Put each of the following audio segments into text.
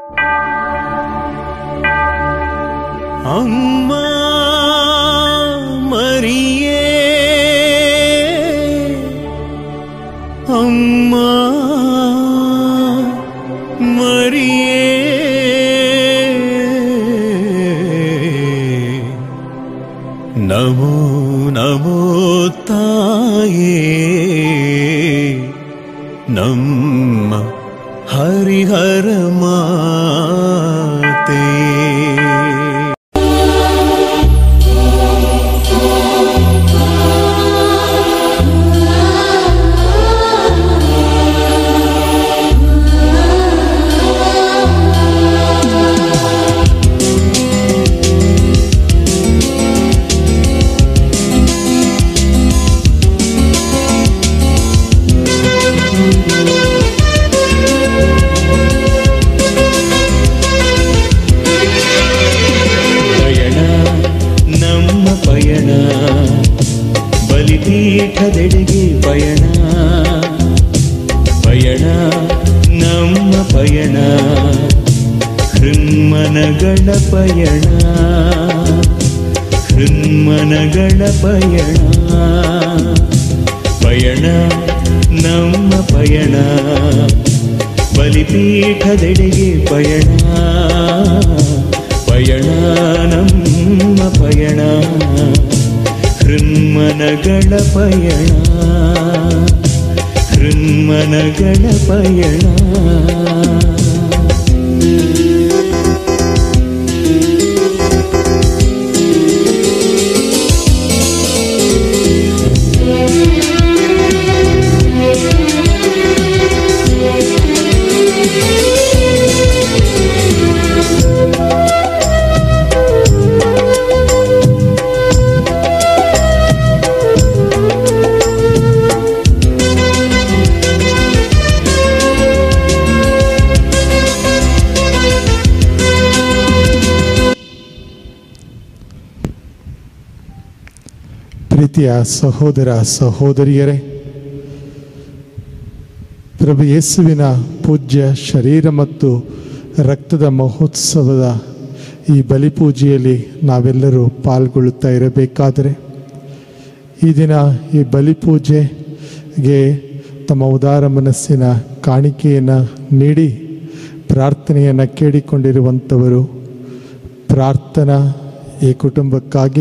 ಅಮ್ಮ ಮರಿಯೇ ಅಮ್ಮ ಮರಿಯೇ ನಮೋ ನಮೋ ತಾಯೇ ನಮ್ಮ ಹರಿಹರ ಮಾತೆ ಪಯಣ ನಮ್ಮ ಪಯಣ ಬಲಿಪೀಠದೆಡೆಗೆ ಪಯಣ ಪಯಣ ನಮ್ಮ ಪಯಣ ಹೃನ್ಮನಗಳ ಪಯಣ ಹೃನ್ಮನಗಳ ಪಯಣ ಪಯಣ ನಮ್ಮ ಪಯಣ ಬಲಿಪೀಠದೆಡೆಗೆ ಪಯಣ ಪಯಣ ನಮ್ಮ ಪಯಣ ಹೃನ್ಮನಗಳ ಪಯಣ ಹೃನ್ಮನಗಳ ಪಯಣ ಪ್ರೀತಿಯ ಸಹೋದರ ಸಹೋದರಿಯರೇ ಪ್ರಭು ಯೇಸುವಿನ ಪೂಜ್ಯ ಶರೀರ ಮತ್ತು ರಕ್ತದ ಮಹೋತ್ಸವದ ಈ ಬಲಿಪೂಜೆಯಲ್ಲಿ ನಾವೆಲ್ಲರೂ ಪಾಲ್ಗೊಳ್ಳುತ್ತಾ ಇರಬೇಕಾದರೆ ಈ ದಿನ ಈ ಬಲಿಪೂಜೆಗೆ ತಮ್ಮ ಉದಾರ ಮನಸ್ಸಿನ ಕಾಣಿಕೆಯನ್ನು ನೀಡಿ ಪ್ರಾರ್ಥನೆಯನ್ನು ಕೇಳಿಕೊಂಡಿರುವಂಥವರು ಪ್ರಾರ್ಥನಾ ಈ ಕುಟುಂಬಕ್ಕಾಗಿ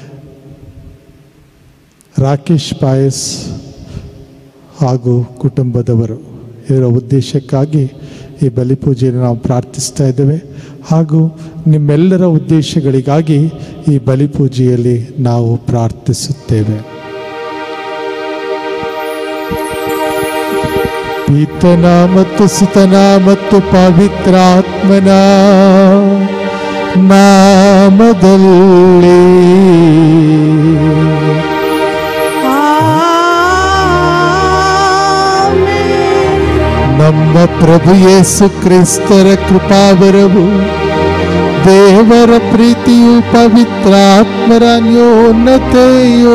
ರಾಕೇಶ್ ಪಾಯಸ್ ಹಾಗೂ ಕುಟುಂಬದವರು ಇವರ ಉದ್ದೇಶಕ್ಕಾಗಿ ಈ ಬಲಿಪೂಜೆಯನ್ನು ನಾವು ಪ್ರಾರ್ಥಿಸ್ತಾ ಇದ್ದೇವೆ ಹಾಗೂ ನಿಮ್ಮೆಲ್ಲರ ಉದ್ದೇಶಗಳಿಗಾಗಿ ಈ ಬಲಿಪೂಜೆಯಲ್ಲಿ ನಾವು ಪ್ರಾರ್ಥಿಸುತ್ತೇವೆ ಪಿತನ ಮತ್ತು ಸುತನ ಮತ್ತು ಪವಿತ್ರಾತ್ಮನ ನಾಮದಲ್ಲಿ ನಮ್ಮ ಪ್ರಭು ಯೇಸು ಕ್ರಿಸ್ತರ ಕೃಪಾವರವು ದೇವರ ಪ್ರೀತಿಯು ಪವಿತ್ರಾತ್ಮರ ಅನ್ಯೋನ್ನತೆಯು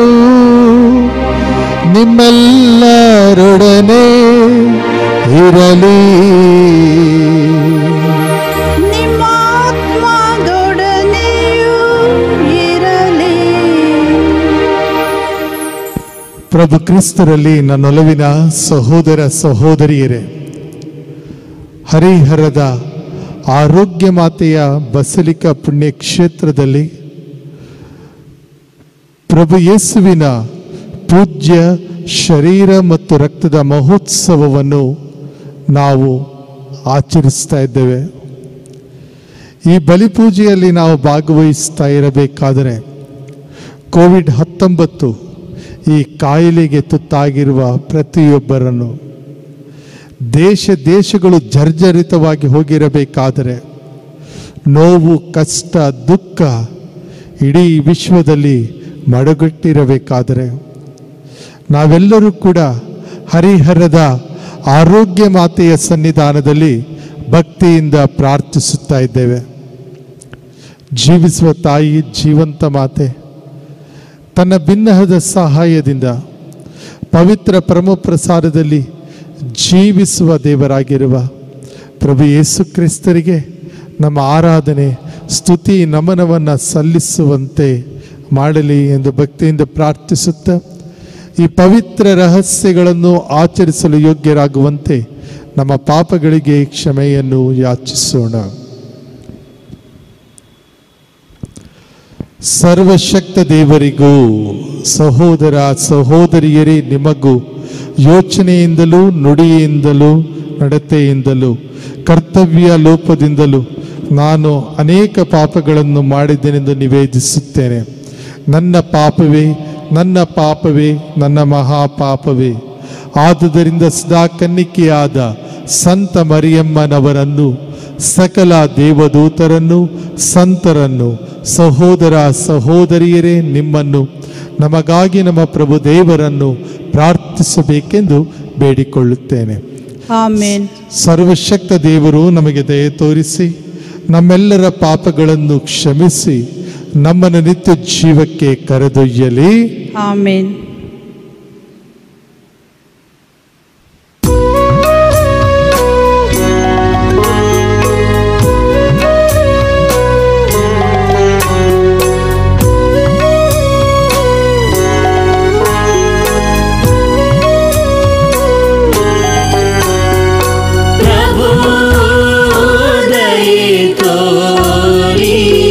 ನಿಮ್ಮೆಲ್ಲರೊಡನೆ ಇರಲಿ ನಿಮ್ಮ ಆತ್ಮದೊಡನೆಯೂ ಇರಲಿ ಪ್ರಭು ಕ್ರಿಸ್ತರಲ್ಲಿ ನನ್ನೊಲವಿನ ಸಹೋದರ ಸಹೋದರಿಯರೇ ಹರಿಹರದ ಆರೋಗ್ಯ ಮಾತೆಯ ಬಸಲಿಕ ಪುಣ್ಯಕ್ಷೇತ್ರದಲ್ಲಿ ಪ್ರಭು ಯೇಸುವಿನ ಪೂಜ್ಯ ಶರೀರ ಮತ್ತು ರಕ್ತದ ಮಹೋತ್ಸವವನ್ನು ನಾವು ಆಚರಿಸ್ತಾ ಇದ್ದೇವೆ ಈ ಬಲಿಪೂಜೆಯಲ್ಲಿ ನಾವು ಭಾಗವಹಿಸ್ತಾ ಇರಬೇಕಾದರೆ ಕೋವಿಡ್ ಹತ್ತೊಂಬತ್ತು ಈ ಕಾಯಿಲೆಗೆ ತುತ್ತಾಗಿರುವ ಪ್ರತಿಯೊಬ್ಬರನ್ನು ದೇಶ ದೇಶಗಳು ಜರ್ಜರಿತವಾಗಿ ಹೋಗಿರಬೇಕಾದರೆ ನೋವು ಕಷ್ಟ ದುಃಖ ಇಡೀ ವಿಶ್ವದಲ್ಲಿ ಮಡಗಟ್ಟಿರಬೇಕಾದರೆ ನಾವೆಲ್ಲರೂ ಕೂಡ ಹರಿಹರದ ಆರೋಗ್ಯ ಮಾತೆಯ ಸನ್ನಿಧಾನದಲ್ಲಿ ಭಕ್ತಿಯಿಂದ ಪ್ರಾರ್ಥಿಸುತ್ತಾ ಇದ್ದೇವೆ ಜೀವಿಸುವ ತಾಯಿ ಜೀವಂತ ಮಾತೆ ತನ್ನ ಭಿನ್ನಹದ ಸಹಾಯದಿಂದ ಪವಿತ್ರ ಪ್ರಸಾದದಲ್ಲಿ ಜೀವಿಸುವ ದೇವರಾಗಿರುವ ಪ್ರಭು ಯೇಸು ಕ್ರಿಸ್ತರಿಗೆ ನಮ್ಮ ಆರಾಧನೆ ಸ್ತುತಿ ನಮನವನ್ನು ಸಲ್ಲಿಸುವಂತೆ ಮಾಡಲಿ ಎಂದು ಭಕ್ತಿಯಿಂದ ಪ್ರಾರ್ಥಿಸುತ್ತಾ ಈ ಪವಿತ್ರ ರಹಸ್ಯಗಳನ್ನು ಆಚರಿಸಲು ಯೋಗ್ಯರಾಗುವಂತೆ ನಮ್ಮ ಪಾಪಗಳಿಗೆ ಕ್ಷಮೆಯನ್ನು ಯಾಚಿಸೋಣ ಸರ್ವಶಕ್ತ ದೇವರಿಗೂ ಸಹೋದರ ಸಹೋದರಿಯರೇ ನಿಮಗೂ ಯೋಚನೆಯಿಂದಲೂ ನುಡಿಯಿಂದಲೂ ನಡತೆಯಿಂದಲೂ ಕರ್ತವ್ಯ ಲೋಪದಿಂದಲೂ ನಾನು ಅನೇಕ ಪಾಪಗಳನ್ನು ಮಾಡಿದ್ದೇನೆಂದು ನಿವೇದಿಸುತ್ತೇನೆ ನನ್ನ ಪಾಪವೇ ನನ್ನ ಪಾಪವೇ ನನ್ನ ಮಹಾಪಾಪವೇ ಆದುದರಿಂದ ಸದಾ ಕನ್ನಿಕೆಯಾದ ಸಂತ ಮರಿಯಮ್ಮನವರನ್ನು ಸಕಲ ದೇವದೂತರನ್ನು ಸಂತರನ್ನು ಸಹೋದರ ಸಹೋದರಿಯರೇ ನಿಮ್ಮನ್ನು ನಮಗಾಗಿ ನಮ್ಮ ಪ್ರಭು ದೇವರನ್ನು ಪ್ರಾರ್ಥಿಸಬೇಕೆಂದು ಬೇಡಿಕೊಳ್ಳುತ್ತೇನೆ ಆಮೇನ್ ಸರ್ವಶಕ್ತ ದೇವರು ನಮಗೆ ದಯೆ ತೋರಿಸಿ ನಮ್ಮೆಲ್ಲರ ಪಾಪಗಳನ್ನು ಕ್ಷಮಿಸಿ ನಮ್ಮನ್ನು ನಿತ್ಯ ಜೀವಕ್ಕೆ ಕರೆದೊಯ್ಯಲಿ ಆಮೇನ್ ಪ್ರಭು ದಯೆ ತೋರಿ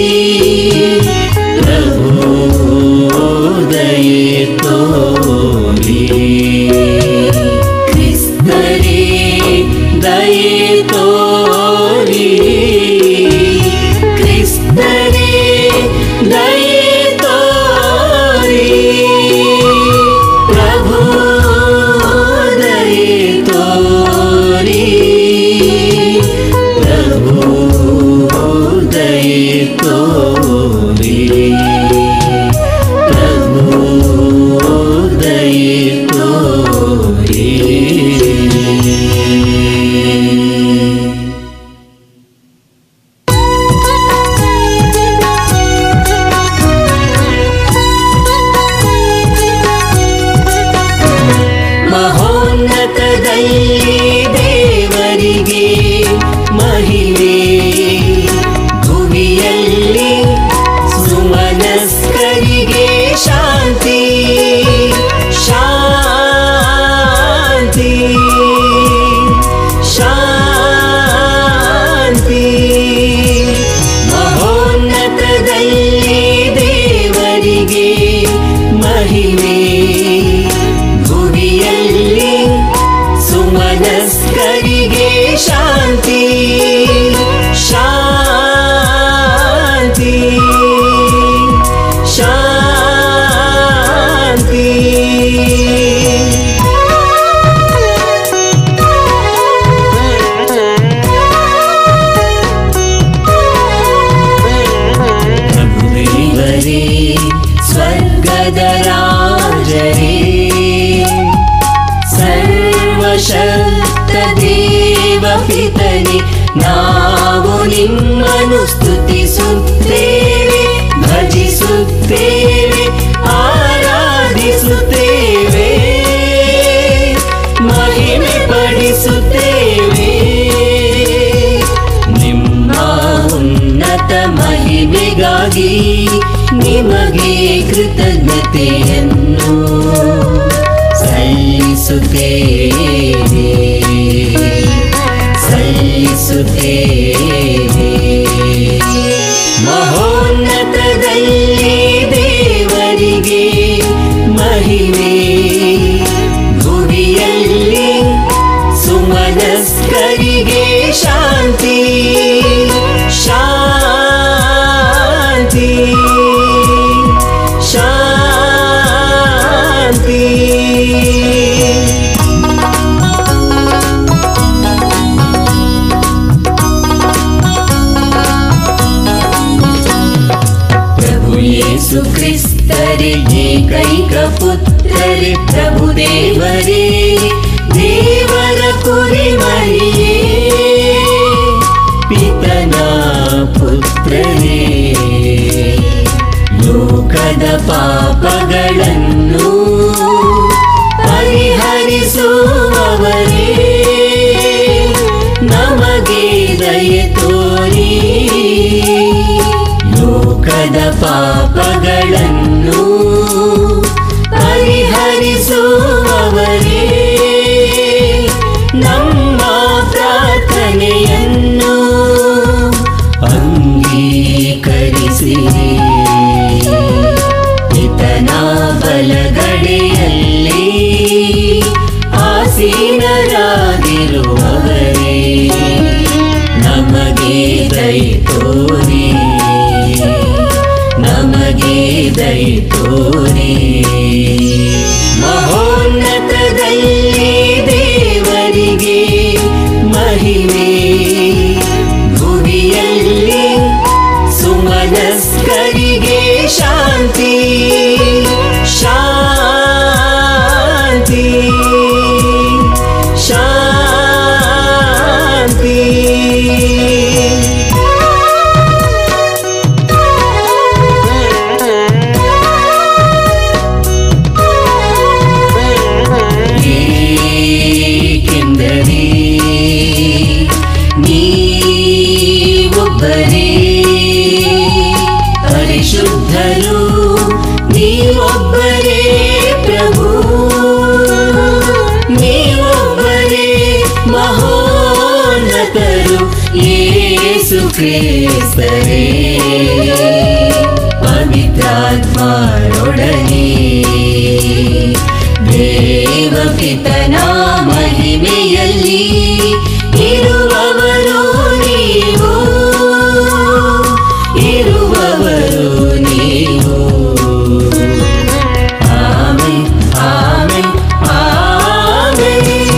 ಪ್ರಭು ದಯೆ ತೋರಿ ಕ್ರಿಸ್ತರೇ ದಯೆ ತೋರಿ ಕ್ರಿಸ್ತರೇ ದಯೆ ತೋರಿ ಪ್ರಭು ದಯೆ ತೋರಿ ಪ್ರಭು ದಯೆ ತೋರಿ ಪ್ರಭು ದಯೆ ತೋರಿ ಮಹೋನ್ನತದಲ್ಲಿ ದೇವರಿಗೆ ಮಹಿಮೆ ಭುವಿಯಲ್ಲಿ ಸುಮನಸ್ಕರಿಗೆ ಶಾಂತಿ ಶಾಂತಿ ಶಾಂತಿ ಮಹೋನ್ನತದಲ್ಲಿ ದೇವರಿಗೆ ಮಹಿಮೆ ಭುವಿಯಲ್ಲಿ ಸುಮನಸ್ಕರಿಗೆ ಶಾಂತಿ ಶಾಂತಿ ಶಾಂತಿ ಪ್ರಭುದೇವರೇ ಸ್ವರ್ಗದ ರಾಜರೇ ಸರ್ವಶಕ್ತ ದೇವ ಪಿತನೆ ನಾವು ನಿಮ್ಮನ್ನು ಸ್ತುತಿಸುತ್ತೇವೆ ಭಜಿಸುತ್ತೇವೆ ಆರಾಧಿಸುತ್ತೇವೆ ಮಹಿಮೆ ಪಡಿಸುತ್ತೇವೆ ನಿಮ್ಮ ಉನ್ನತ ಮಹಿಮೆಗಾಗಿ ನಿಮಗೆ ಕೃತಜ್ಞತೆಯನ್ನು ಸಲ್ಲಿಸುತ್ತೇವೆ ಸಲ್ಲಿಸುತ್ತೇವೆ ಮಹೋನ್ನತದಲ್ಲಿ ದೇವರಿಗೆ ಮಹಿಮೆ ಭುವಿಯಲ್ಲಿ ಸುಮನಸ್ಕರಿಗೆ ಶಾಂತಿ ಶಾಂತಿ ಶಾಂತಿ ಪ್ರಭು ಯೇಸು ಕ್ರಿಸ್ತರೇ ಏಕೈಕ ಪುತ್ರರೇ ಪ್ರಭು ದೇವರೇ ದೇವರ ಕುರಿಮರಿಯೇ ಪಿತನ ಪುತ್ರರೇ ಲೋಕದ ಪಾಪಗಳನ್ನು ಪರಿಹರಿಸುವವರೇ ನಮಗೆ ದಯೆ ತೋರಿ ಲೋಕದ ಪಾಪಗಳನ್ನು ಪರಿಹರಿಸುವವರೇ ನಮ್ಮ ಪ್ರಾರ್ಥನೆಯನ್ನು ಅಂಗೀಕರಿಸಿರಿ ಪಿತನ ಬಲಗಡೆಯಲ್ಲಿ ಆಸೀನರಾಗಿರುವವರೇ ನಮಗೆ ದಯ ತೋರಿ ನಮಗೆ ದಯ ತೋರಿ ಮಹೋನ್ನತದಲ್ಲಿ ದೇವರಿಗೆ ಮಹಿಮೆ ಭುವಿಯಲ್ಲಿ ಸುಮನಸ್ಕರಿಗೆ ಶಾಂತಿ ಶಾಂತಿ ಶಾಂತಿ ಏಕೆಂದರೆ ನೀವೊಬ್ಬರೇ ಪರಿಶುದ್ಧರು ನೀವೊಬ್ಬರೇ ಪ್ರಭು ನೀವೊಬ್ಬರೇ ಮಹೋನ್ನತರು ಯೇಸು ಕ್ರಿಸ್ತರೇ ಪವಿತ್ರಾತ್ಮರೊಡನೆ ದೇವಪಿತನ ಮಹಿಮೆಯಲ್ಲಿ ಇರುವವರು ನೀವು ಇರುವವರು ನೀವು ಆಮೆ ಆಮೆ ಆಮೆ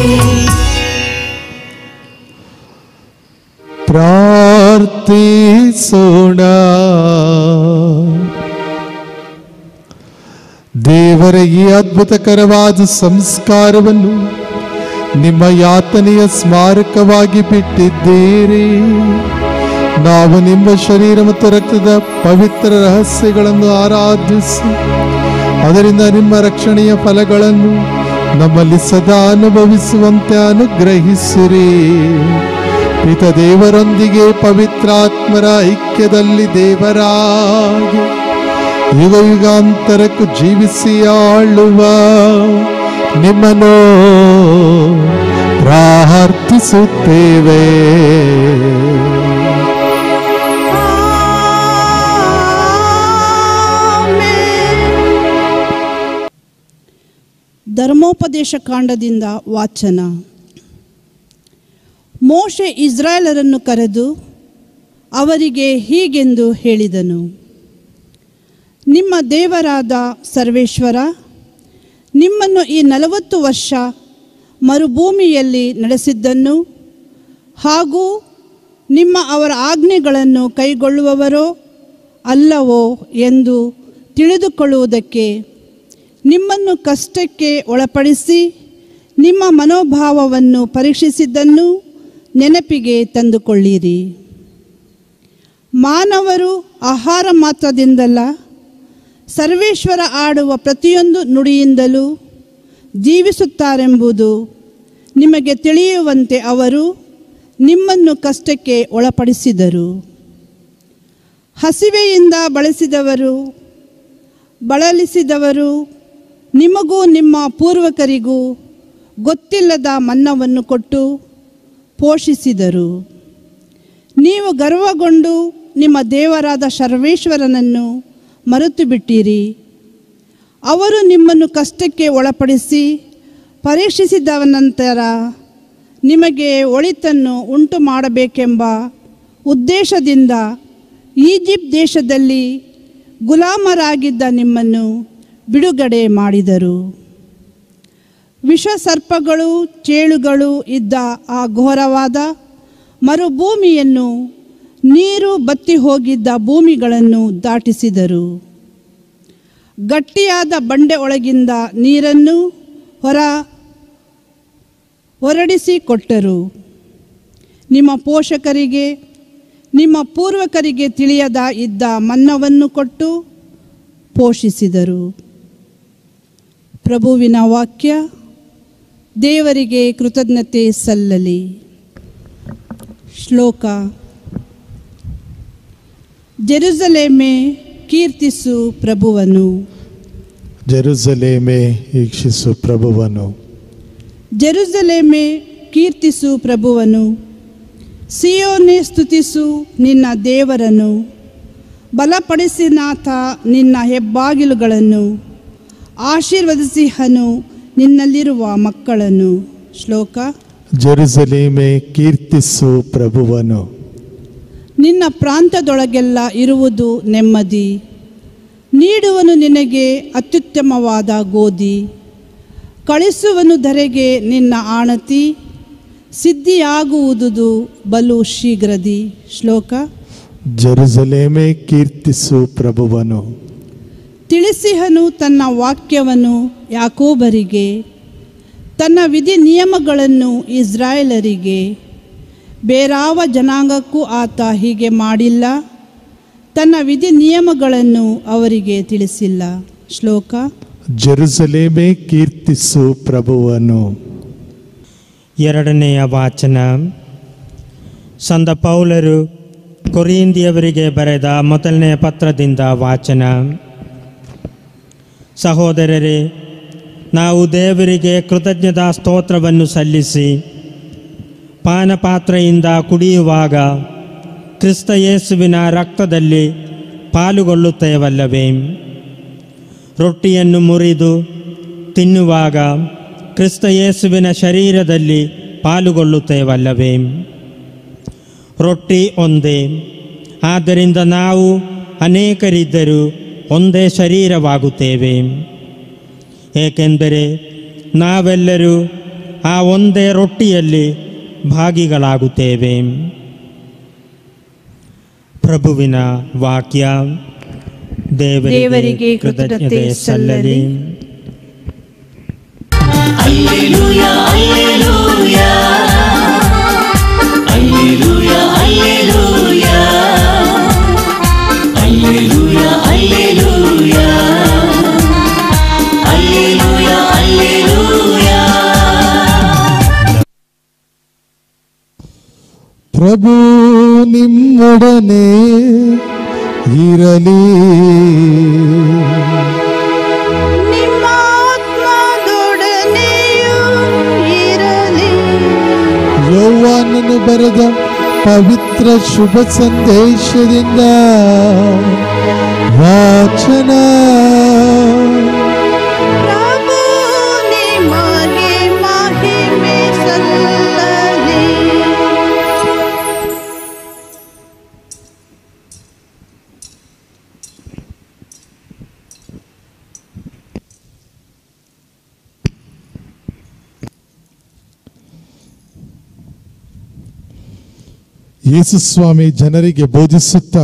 ಪ್ರಾರ್ಥಿಸೋಣ ದೇವರ ಈ ಅದ್ಭುತಕರವಾದ ಸಂಸ್ಕಾರವನ್ನು ನಿಮ್ಮ ಯಾತನೆಯ ಸ್ಮಾರಕವಾಗಿ ಬಿಟ್ಟಿದ್ದೀರಿ ನಾವು ನಿಮ್ಮ ಶರೀರ ಮತ್ತು ರಕ್ತದ ಪವಿತ್ರ ರಹಸ್ಯಗಳನ್ನು ಆರಾಧಿಸಿ ಅದರಿಂದ ನಿಮ್ಮ ರಕ್ಷಣೆಯ ಫಲಗಳನ್ನು ನಮ್ಮಲ್ಲಿ ಸದಾ ಅನುಭವಿಸುವಂತೆ ಅನುಗ್ರಹಿಸಿರಿ ಪಿತ ದೇವರೊಂದಿಗೆ ಪವಿತ್ರಾತ್ಮರ ಐಕ್ಯದಲ್ಲಿ ದೇವರಾಗಿ ಯುಗ ಯುಗಾಂತರಕ್ಕೂ ಜೀವಿಸಿ ಆಳುವ ನಿಮ್ಮನ್ನು ಪ್ರಾರ್ಥಿಸುತ್ತೇವೆ ಧರ್ಮೋಪದೇಶ ಕಾಂಡದಿಂದ ವಾಚನ ಮೋಶೆ ಇಸ್ರಾಯೇಲರನ್ನು ಕರೆದು ಅವರಿಗೆ ಹೀಗೆಂದು ಹೇಳಿದನು ನಿಮ್ಮ ದೇವರಾದ ಸರ್ವೇಶ್ವರ ನಿಮ್ಮನ್ನು ಈ ನಲವತ್ತು ವರ್ಷ ಮರುಭೂಮಿಯಲ್ಲಿ ನಡೆಸಿದ್ದನ್ನು ಹಾಗೂ ನಿಮ್ಮ ಅವರ ಆಜ್ಞೆಗಳನ್ನು ಕೈಗೊಳ್ಳುವವರೋ ಅಲ್ಲವೋ ಎಂದು ತಿಳಿದುಕೊಳ್ಳುವುದಕ್ಕೆ ನಿಮ್ಮನ್ನು ಕಷ್ಟಕ್ಕೆ ಒಳಪಡಿಸಿ ನಿಮ್ಮ ಮನೋಭಾವವನ್ನು ಪರೀಕ್ಷಿಸಿದ್ದನ್ನು ನೆನಪಿಗೆ ತಂದುಕೊಳ್ಳಿರಿ ಮಾನವರು ಆಹಾರ ಮಾತ್ರದಿಂದಲ್ಲ ಸರ್ವೇಶ್ವರ ಆಡುವ ಪ್ರತಿಯೊಂದು ನುಡಿಯಿಂದಲೂ ಜೀವಿಸುತ್ತಾರೆಂಬುದು ನಿಮಗೆ ತಿಳಿಯುವಂತೆ ಅವರು ನಿಮ್ಮನ್ನು ಕಷ್ಟಕ್ಕೆ ಒಳಪಡಿಸಿದರು ಹಸಿವೆಯಿಂದ ಬಳಸಿದವರು ಬಳಲಿಸಿದವರು ನಿಮಗೂ ನಿಮ್ಮ ಪೂರ್ವಕರಿಗೂ ಗೊತ್ತಿಲ್ಲದ ಮನ್ನವನ್ನು ಕೊಟ್ಟು ಪೋಷಿಸಿದರು ನೀವು ಗರ್ವಗೊಂಡು ನಿಮ್ಮ ದೇವರಾದ ಸರ್ವೇಶ್ವರನನ್ನು ಮರೆತು ಬಿಟ್ಟಿರಿ ಅವರು ನಿಮ್ಮನ್ನು ಕಷ್ಟಕ್ಕೆ ಒಳಪಡಿಸಿ ಪರೀಕ್ಷಿಸಿದ ನಂತರ ನಿಮಗೆ ಒಳಿತನ್ನು ಉಂಟು ಮಾಡಬೇಕೆಂಬ ಉದ್ದೇಶದಿಂದ ಈಜಿಪ್ಟ್ ದೇಶದಲ್ಲಿ ಗುಲಾಮರಾಗಿದ್ದ ನಿಮ್ಮನ್ನು ಬಿಡುಗಡೆ ಮಾಡಿದರು ವಿಷಸರ್ಪಗಳು ಚೇಳುಗಳು ಇದ್ದ ಆ ಘೋರವಾದ ಮರುಭೂಮಿಯನ್ನು ನೀರು ಬತ್ತಿ ಹೋಗಿದ್ದ ಭೂಮಿಗಳನ್ನು ದಾಟಿಸಿದರು ಗಟ್ಟಿಯಾದ ಬಂಡೆ ಒಳಗಿಂದ ನೀರನ್ನು ಹೊರ ಹೊರಡಿಸಿಕೊಟ್ಟರು ನಿಮ್ಮ ಪೋಷಕರಿಗೆ ನಿಮ್ಮ ಪೂರ್ವಕರಿಗೆ ತಿಳಿಯದ ಇದ್ದ ಮನ್ನವನ್ನು ಕೊಟ್ಟು ಪೋಷಿಸಿದರು ಪ್ರಭುವಿನ ವಾಕ್ಯ ದೇವರಿಗೆ ಕೃತಜ್ಞತೆ ಸಲ್ಲಲಿ ಶ್ಲೋಕ ಜೆರುಸಲೇಮೆ ಕೀರ್ತಿಸು ಪ್ರಭುವನು ಜೆರುಸಲೇಮೆ ಈಕ್ಷಿಸು ಪ್ರಭುವನು ಜೆರುಸಲೇಮೆ ಕೀರ್ತಿಸು ಪ್ರಭುವನು ಸಿಯೋನೆ ಸ್ತುತಿಸು ನಿನ್ನ ದೇವರನ್ನು ಬಲಪಡಿಸಿ ನಾಥ ನಿನ್ನ ಹೆಬ್ಬಾಗಿಲುಗಳನ್ನು ಆಶೀರ್ವದಿಸಿಹನು ನಿನ್ನಲ್ಲಿರುವ ಮಕ್ಕಳನ್ನು ಶ್ಲೋಕ ಜೆರುಸಲೇಮೆ ಕೀರ್ತಿಸು ಪ್ರಭುವನು ನಿನ್ನ ಪ್ರಾಂತದೊಳಗೆಲ್ಲ ಇರುವುದು ನೆಮ್ಮದಿ ನೀಡುವನು ನಿನಗೆ ಅತ್ಯುತ್ತಮವಾದ ಗೋಧಿ ಕಳಿಸುವನು ಧರೆಗೆ ನಿನ್ನ ಆಣತಿ ಸಿದ್ಧಿಯಾಗುವುದು ಬಲು ಶೀಘ್ರದಿ ಶ್ಲೋಕ ಜೆರುಸಲೇಮೆ ಕೀರ್ತಿಸು ಪ್ರಭುವನು ತಿಳಿಸಿಹನು ತನ್ನ ವಾಕ್ಯವನ್ನು ಯಾಕೋಬರಿಗೆ ತನ್ನ ವಿಧಿ ನಿಯಮಗಳನ್ನು ಇಸ್ರಾಯೇಲರಿಗೆ ಬೇರಾವ ಜನಾಂಗಕ್ಕೂ ಆತ ಹೀಗೆ ಮಾಡಿಲ್ಲ ತನ್ನ ವಿಧಿ ನಿಯಮಗಳನ್ನು ಅವರಿಗೆ ತಿಳಿಸಿಲ್ಲ ಶ್ಲೋಕ ಜೆರುಸಲೇಮೆ ಕೀರ್ತಿಸು ಪ್ರಭುವನು ಎರಡನೆಯ ವಾಚನ ಸಂದ ಪೌಲರು ಕೊರಿಂದಿಯವರಿಗೆ ಬರೆದ ಮೊದಲನೆಯ ಪತ್ರದಿಂದ ವಾಚನ ಸಹೋದರರೇ ನಾವು ದೇವರಿಗೆ ಕೃತಜ್ಞತಾ ಸ್ತೋತ್ರವನ್ನು ಸಲ್ಲಿಸಿ ಪಾನಪಾತ್ರೆಯಿಂದ ಕುಡಿಯುವಾಗ ಕ್ರಿಸ್ತ ಯೇಸುವಿನ ರಕ್ತದಲ್ಲಿ ಪಾಲುಗೊಳ್ಳುತ್ತೇವಲ್ಲವೇ ರೊಟ್ಟಿಯನ್ನು ಮುರಿದು ತಿನ್ನುವಾಗ ಕ್ರಿಸ್ತ ಯೇಸುವಿನ ಶರೀರದಲ್ಲಿ ಪಾಲುಗೊಳ್ಳುತ್ತೇವಲ್ಲವೇ ರೊಟ್ಟಿ ಒಂದೇ ಆದ್ದರಿಂದ ನಾವು ಅನೇಕರಿದ್ದರೂ ಒಂದೇ ಶರೀರವಾಗುತ್ತೇವೆ ಏಕೆಂದರೆ ನಾವೆಲ್ಲರೂ ಆ ಒಂದೇ ರೊಟ್ಟಿಯಲ್ಲಿ ಭಾಗಿಗಳಾಗುತ್ತೇವೆ ಪ್ರಭುವಿನ ವಾಕ್ಯ ದೇವರಿಗೆ ದೇವರಿಗೆ ಕೃತಜ್ಞತೆ ಕೃತಜ್ಞತೆ ಸಲ್ಲಲಿ alleluia alleluia alleluia alleluia alleluia alleluia alleluia alleluia ಪ್ರಭು ನಿಮ್ಮೊಡನೆ ಇರಲಿ ನಿಮ್ಮ ಆತ್ಮದೊಡನೆಯೂ ಇರಲಿ ಯೌವಾನನು ಬರೆದ ಪವಿತ್ರ ಶುಭ ಸಂದೇಶದಿಂದ ವಾಚನ ಪ್ರಭು ನಿಮಗೆ ಮಹಿಮೆ ಸಲ್ಲಲಿ ಯೇಸುಸ್ವಾಮಿ ಜನರಿಗೆ ಬೋಧಿಸುತ್ತಾ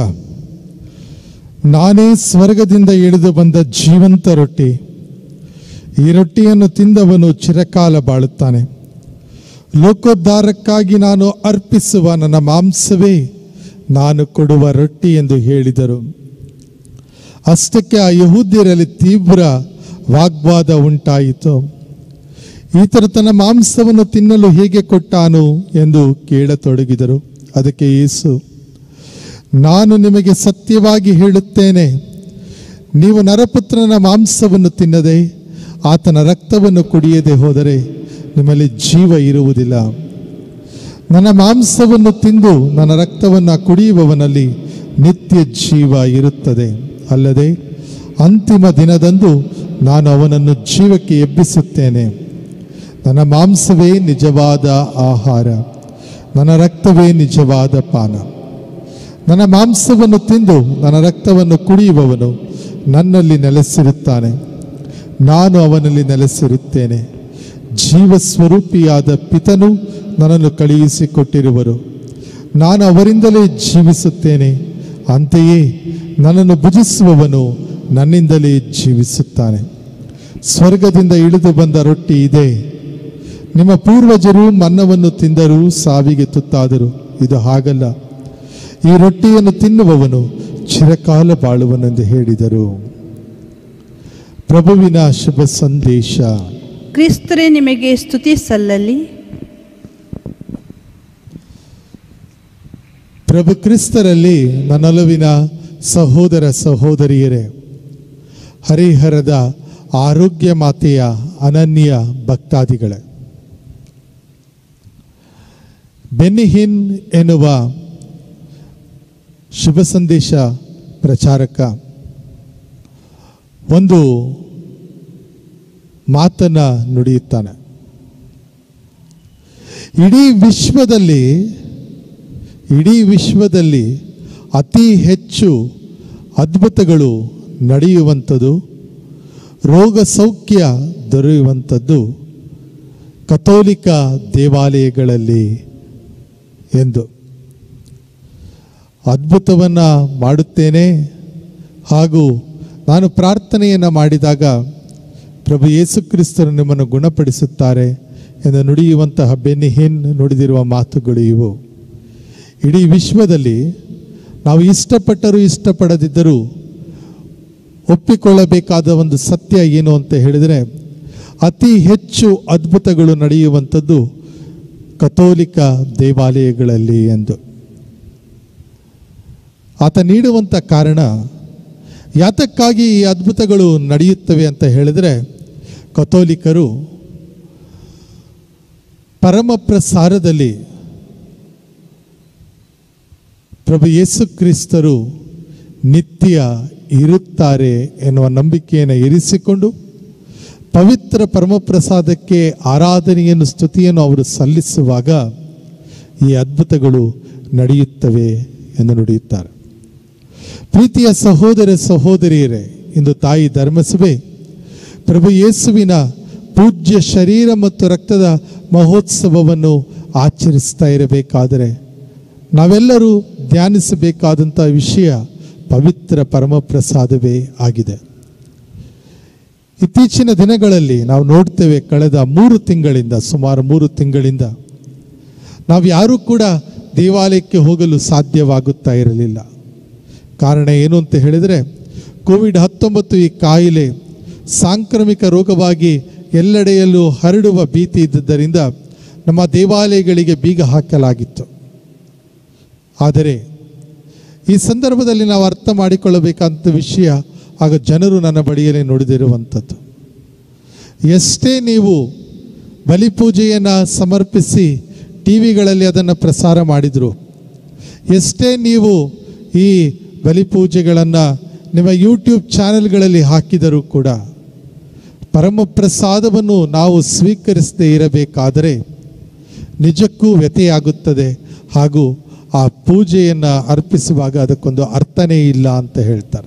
ನಾನೇ ಸ್ವರ್ಗದಿಂದ ಇಳಿದು ಬಂದ ಜೀವಂತ ರೊಟ್ಟಿ ಈ ರೊಟ್ಟಿಯನ್ನು ತಿಂದವನು ಚಿರಕಾಲ ಬಾಳುತ್ತಾನೆ ಲೋಕೋದ್ಧಾರಕ್ಕಾಗಿ ನಾನು ಅರ್ಪಿಸುವ ನನ್ನ ಮಾಂಸವೇ ನಾನು ಕೊಡುವ ರೊಟ್ಟಿ ಎಂದು ಹೇಳಿದರು ಅಷ್ಟಕ್ಕೆ ಆ ಯಹೂದ್ಯರಲ್ಲಿ ತೀವ್ರ ವಾಗ್ವಾದ ಉಂಟಾಯಿತು ಈತರು ತನ್ನ ಮಾಂಸವನ್ನು ತಿನ್ನಲು ಹೇಗೆ ಕೊಟ್ಟಾನು ಎಂದು ಕೇಳತೊಡಗಿದರು ಅದಕ್ಕೆ ಯೇಸು ನಾನು ನಿಮಗೆ ಸತ್ಯವಾಗಿ ಹೇಳುತ್ತೇನೆ ನೀವು ನರಪುತ್ರನ ಮಾಂಸವನ್ನು ತಿನ್ನದೆ ಆತನ ರಕ್ತವನ್ನು ಕುಡಿಯದೆ ಹೋದರೆ ನಿಮ್ಮಲ್ಲಿ ಜೀವ ಇರುವುದಿಲ್ಲ ನನ್ನ ಮಾಂಸವನ್ನು ತಿಂದು ನನ್ನ ರಕ್ತವನ್ನು ಕುಡಿಯುವವನಲ್ಲಿ ನಿತ್ಯ ಜೀವ ಇರುತ್ತದೆ ಅಲ್ಲದೆ ಅಂತಿಮ ದಿನದಂದು ನಾನು ಅವನನ್ನು ಜೀವಕ್ಕೆ ಎಬ್ಬಿಸುತ್ತೇನೆ ನನ್ನ ಮಾಂಸವೇ ನಿಜವಾದ ಆಹಾರ ನನ್ನ ರಕ್ತವೇ ನಿಜವಾದ ಪಾನ ನನ್ನ ಮಾಂಸವನ್ನು ತಿಂದು ನನ್ನ ರಕ್ತವನ್ನು ಕುಡಿಯುವವನು ನನ್ನಲ್ಲಿ ನೆಲೆಸಿರುತ್ತಾನೆ ನಾನು ಅವನಲ್ಲಿ ನೆಲೆಸಿರುತ್ತೇನೆ ಜೀವ ಸ್ವರೂಪಿಯಾದ ಪಿತನು ನನ್ನನ್ನು ಕಳುಹಿಸಿಕೊಟ್ಟಿರುವರು ನಾನು ಅವರಿಂದಲೇ ಜೀವಿಸುತ್ತೇನೆ ಅಂತೆಯೇ ನನ್ನನ್ನು ಭುಜಿಸುವವನು ನನ್ನಿಂದಲೇ ಜೀವಿಸುತ್ತಾನೆ ಸ್ವರ್ಗದಿಂದ ಇಳಿದು ಬಂದ ರೊಟ್ಟಿ ಇದೆ ನಿಮ್ಮ ಪೂರ್ವಜರು ಮನ್ನವನ್ನು ತಿಂದರೂ ಸಾವಿಗೆ ತುತ್ತಾದರು ಇದು ಹಾಗಲ್ಲ ಈ ರೊಟ್ಟಿಯನ್ನು ತಿನ್ನುವವನು ಚಿರಕಾಲ ಬಾಳುವನೆಂದು ಹೇಳಿದರು ಪ್ರಭುವಿನ ಶುಭ ಸಂದೇಶ ಕ್ರಿಸ್ತರೇ ನಿಮಗೆ ಸ್ತುತಿ ಸಲ್ಲಲಿ ಪ್ರಭು ಕ್ರಿಸ್ತರಲ್ಲಿ ನನ್ನೊಲವಿನ ಸಹೋದರ ಸಹೋದರಿಯರೇ ಹರಿಹರದ ಆರೋಗ್ಯ ಮಾತೆಯ ಅನನ್ಯ ಭಕ್ತಾದಿಗಳೇ ಬೆನ್ನಿಹಿನ್ ಎನ್ನುವ ಶುಭ ಸಂದೇಶ ಪ್ರಚಾರಕ ಒಂದು ಮಾತನ್ನ ನುಡಿಯುತ್ತಾನೆ ಇಡೀ ವಿಶ್ವದಲ್ಲಿ ಇಡೀ ವಿಶ್ವದಲ್ಲಿ ಅತಿ ಹೆಚ್ಚು ಅದ್ಭುತಗಳು ನಡೆಯುವಂಥದ್ದು ರೋಗ ಸೌಖ್ಯ ದೊರೆಯುವಂಥದ್ದು ಕಥೋಲಿಕ ದೇವಾಲಯಗಳಲ್ಲಿ ಎಂದು ಅದ್ಭುತವನ್ನು ಮಾಡುತ್ತೇನೆ ಹಾಗೂ ನಾನು ಪ್ರಾರ್ಥನೆಯನ್ನು ಮಾಡಿದಾಗ ಪ್ರಭು ಯೇಸು ಕ್ರಿಸ್ತರು ನಿಮ್ಮನ್ನು ಗುಣಪಡಿಸುತ್ತಾರೆ ಎಂದು ನುಡಿಯುವಂತಹ ಬೆನ್ನಿಹಿನ್ ನುಡಿದಿರುವ ಮಾತುಗಳು ಇವು ಇಡೀ ವಿಶ್ವದಲ್ಲಿ ನಾವು ಇಷ್ಟಪಟ್ಟರೂ ಇಷ್ಟಪಡದಿದ್ದರೂ ಒಪ್ಪಿಕೊಳ್ಳಬೇಕಾದ ಒಂದು ಸತ್ಯ ಏನು ಅಂತ ಹೇಳಿದರೆ ಅತಿ ಹೆಚ್ಚು ಅದ್ಭುತಗಳು ನಡೆಯುವಂಥದ್ದು ಕಥೋಲಿಕ ದೇವಾಲಯಗಳಲ್ಲಿ ಎಂದು ಆತ ನೀಡುವಂಥ ಕಾರಣ ಯಾತಕ್ಕಾಗಿ ಈ ಅದ್ಭುತಗಳು ನಡೆಯುತ್ತವೆ ಅಂತ ಹೇಳಿದರೆ ಕಥೋಲಿಕರು ಪರಮ ಪ್ರಸಾರದಲ್ಲಿ ಪ್ರಭು ಯೇಸು ಕ್ರಿಸ್ತರು ನಿತ್ಯ ಇರುತ್ತಾರೆ ಎನ್ನುವ ನಂಬಿಕೆಯನ್ನು ಇರಿಸಿಕೊಂಡು ಪವಿತ್ರ ಪರಮಪ್ರಸಾದಕ್ಕೆ ಆರಾಧನೆಯನ್ನು ಸ್ತುತಿಯನ್ನು ಅವರು ಸಲ್ಲಿಸುವಾಗ ಈ ಅದ್ಭುತಗಳು ನಡೆಯುತ್ತವೆ ಎಂದು ನುಡಿಯುತ್ತಾರೆ ಪ್ರೀತಿಯ ಸಹೋದರ ಸಹೋದರಿಯರೇ ಇಂದು ತಾಯಿ ಧರ್ಮಸಭೆ ಪ್ರಭು ಯೇಸುವಿನ ಪೂಜ್ಯ ಶರೀರ ಮತ್ತು ರಕ್ತದ ಮಹೋತ್ಸವವನ್ನು ಆಚರಿಸ್ತಾ ಇರಬೇಕಾದರೆ ನಾವೆಲ್ಲರೂ ಧ್ಯಾನಿಸಬೇಕಾದಂಥ ವಿಷಯ ಪವಿತ್ರ ಪರಮಪ್ರಸಾದವೇ ಆಗಿದೆ ಇತ್ತೀಚಿನ ದಿನಗಳಲ್ಲಿ ನಾವು ನೋಡ್ತೇವೆ ಕಳೆದ ಮೂರು ತಿಂಗಳಿಂದ ಸುಮಾರು ಮೂರು ತಿಂಗಳಿಂದ ನಾವು ಯಾರೂ ಕೂಡ ದೇವಾಲಯಕ್ಕೆ ಹೋಗಲು ಸಾಧ್ಯವಾಗುತ್ತಾ ಇರಲಿಲ್ಲ ಕಾರಣ ಏನು ಅಂತ ಹೇಳಿದರೆ ಕೋವಿಡ್ ಹತ್ತೊಂಬತ್ತು ಈ ಕಾಯಿಲೆ ಸಾಂಕ್ರಾಮಿಕ ರೋಗವಾಗಿ ಎಲ್ಲೆಡೆಯಲ್ಲೂ ಹರಡುವ ಭೀತಿ ಇದ್ದುದರಿಂದ ನಮ್ಮ ದೇವಾಲಯಗಳಿಗೆ ಬೀಗ ಹಾಕಲಾಗಿತ್ತು ಆದರೆ ಈ ಸಂದರ್ಭದಲ್ಲಿ ನಾವು ಅರ್ಥ ಮಾಡಿಕೊಳ್ಳಬೇಕಾದಂಥ ವಿಷಯ ಆಗ ಜನರು ನನ್ನ ಬಳಿಯಲ್ಲಿ ನುಡಿದಿರುವಂಥದ್ದು ಎಷ್ಟೇ ನೀವು ಬಲಿಪೂಜೆಯನ್ನು ಸಮರ್ಪಿಸಿ ಟಿ ವಿಗಳಲ್ಲಿ ಅದನ್ನು ಪ್ರಸಾರ ಮಾಡಿದರು ಎಷ್ಟೇ ನೀವು ಈ ಬಲಿಪೂಜೆಗಳನ್ನು ನಿಮ್ಮ ಯೂಟ್ಯೂಬ್ ಚಾನೆಲ್ಗಳಲ್ಲಿ ಹಾಕಿದರೂ ಕೂಡ ಪರಮಪ್ರಸಾದವನ್ನು ನಾವು ಸ್ವೀಕರಿಸದೇ ಇರಬೇಕಾದರೆ ನಿಜಕ್ಕೂ ವ್ಯಥೆಯಾಗುತ್ತದೆ ಹಾಗೂ ಆ ಪೂಜೆಯನ್ನು ಅರ್ಪಿಸುವಾಗ ಅದಕ್ಕೊಂದು ಅರ್ಥನೇ ಇಲ್ಲ ಅಂತ ಹೇಳ್ತಾರೆ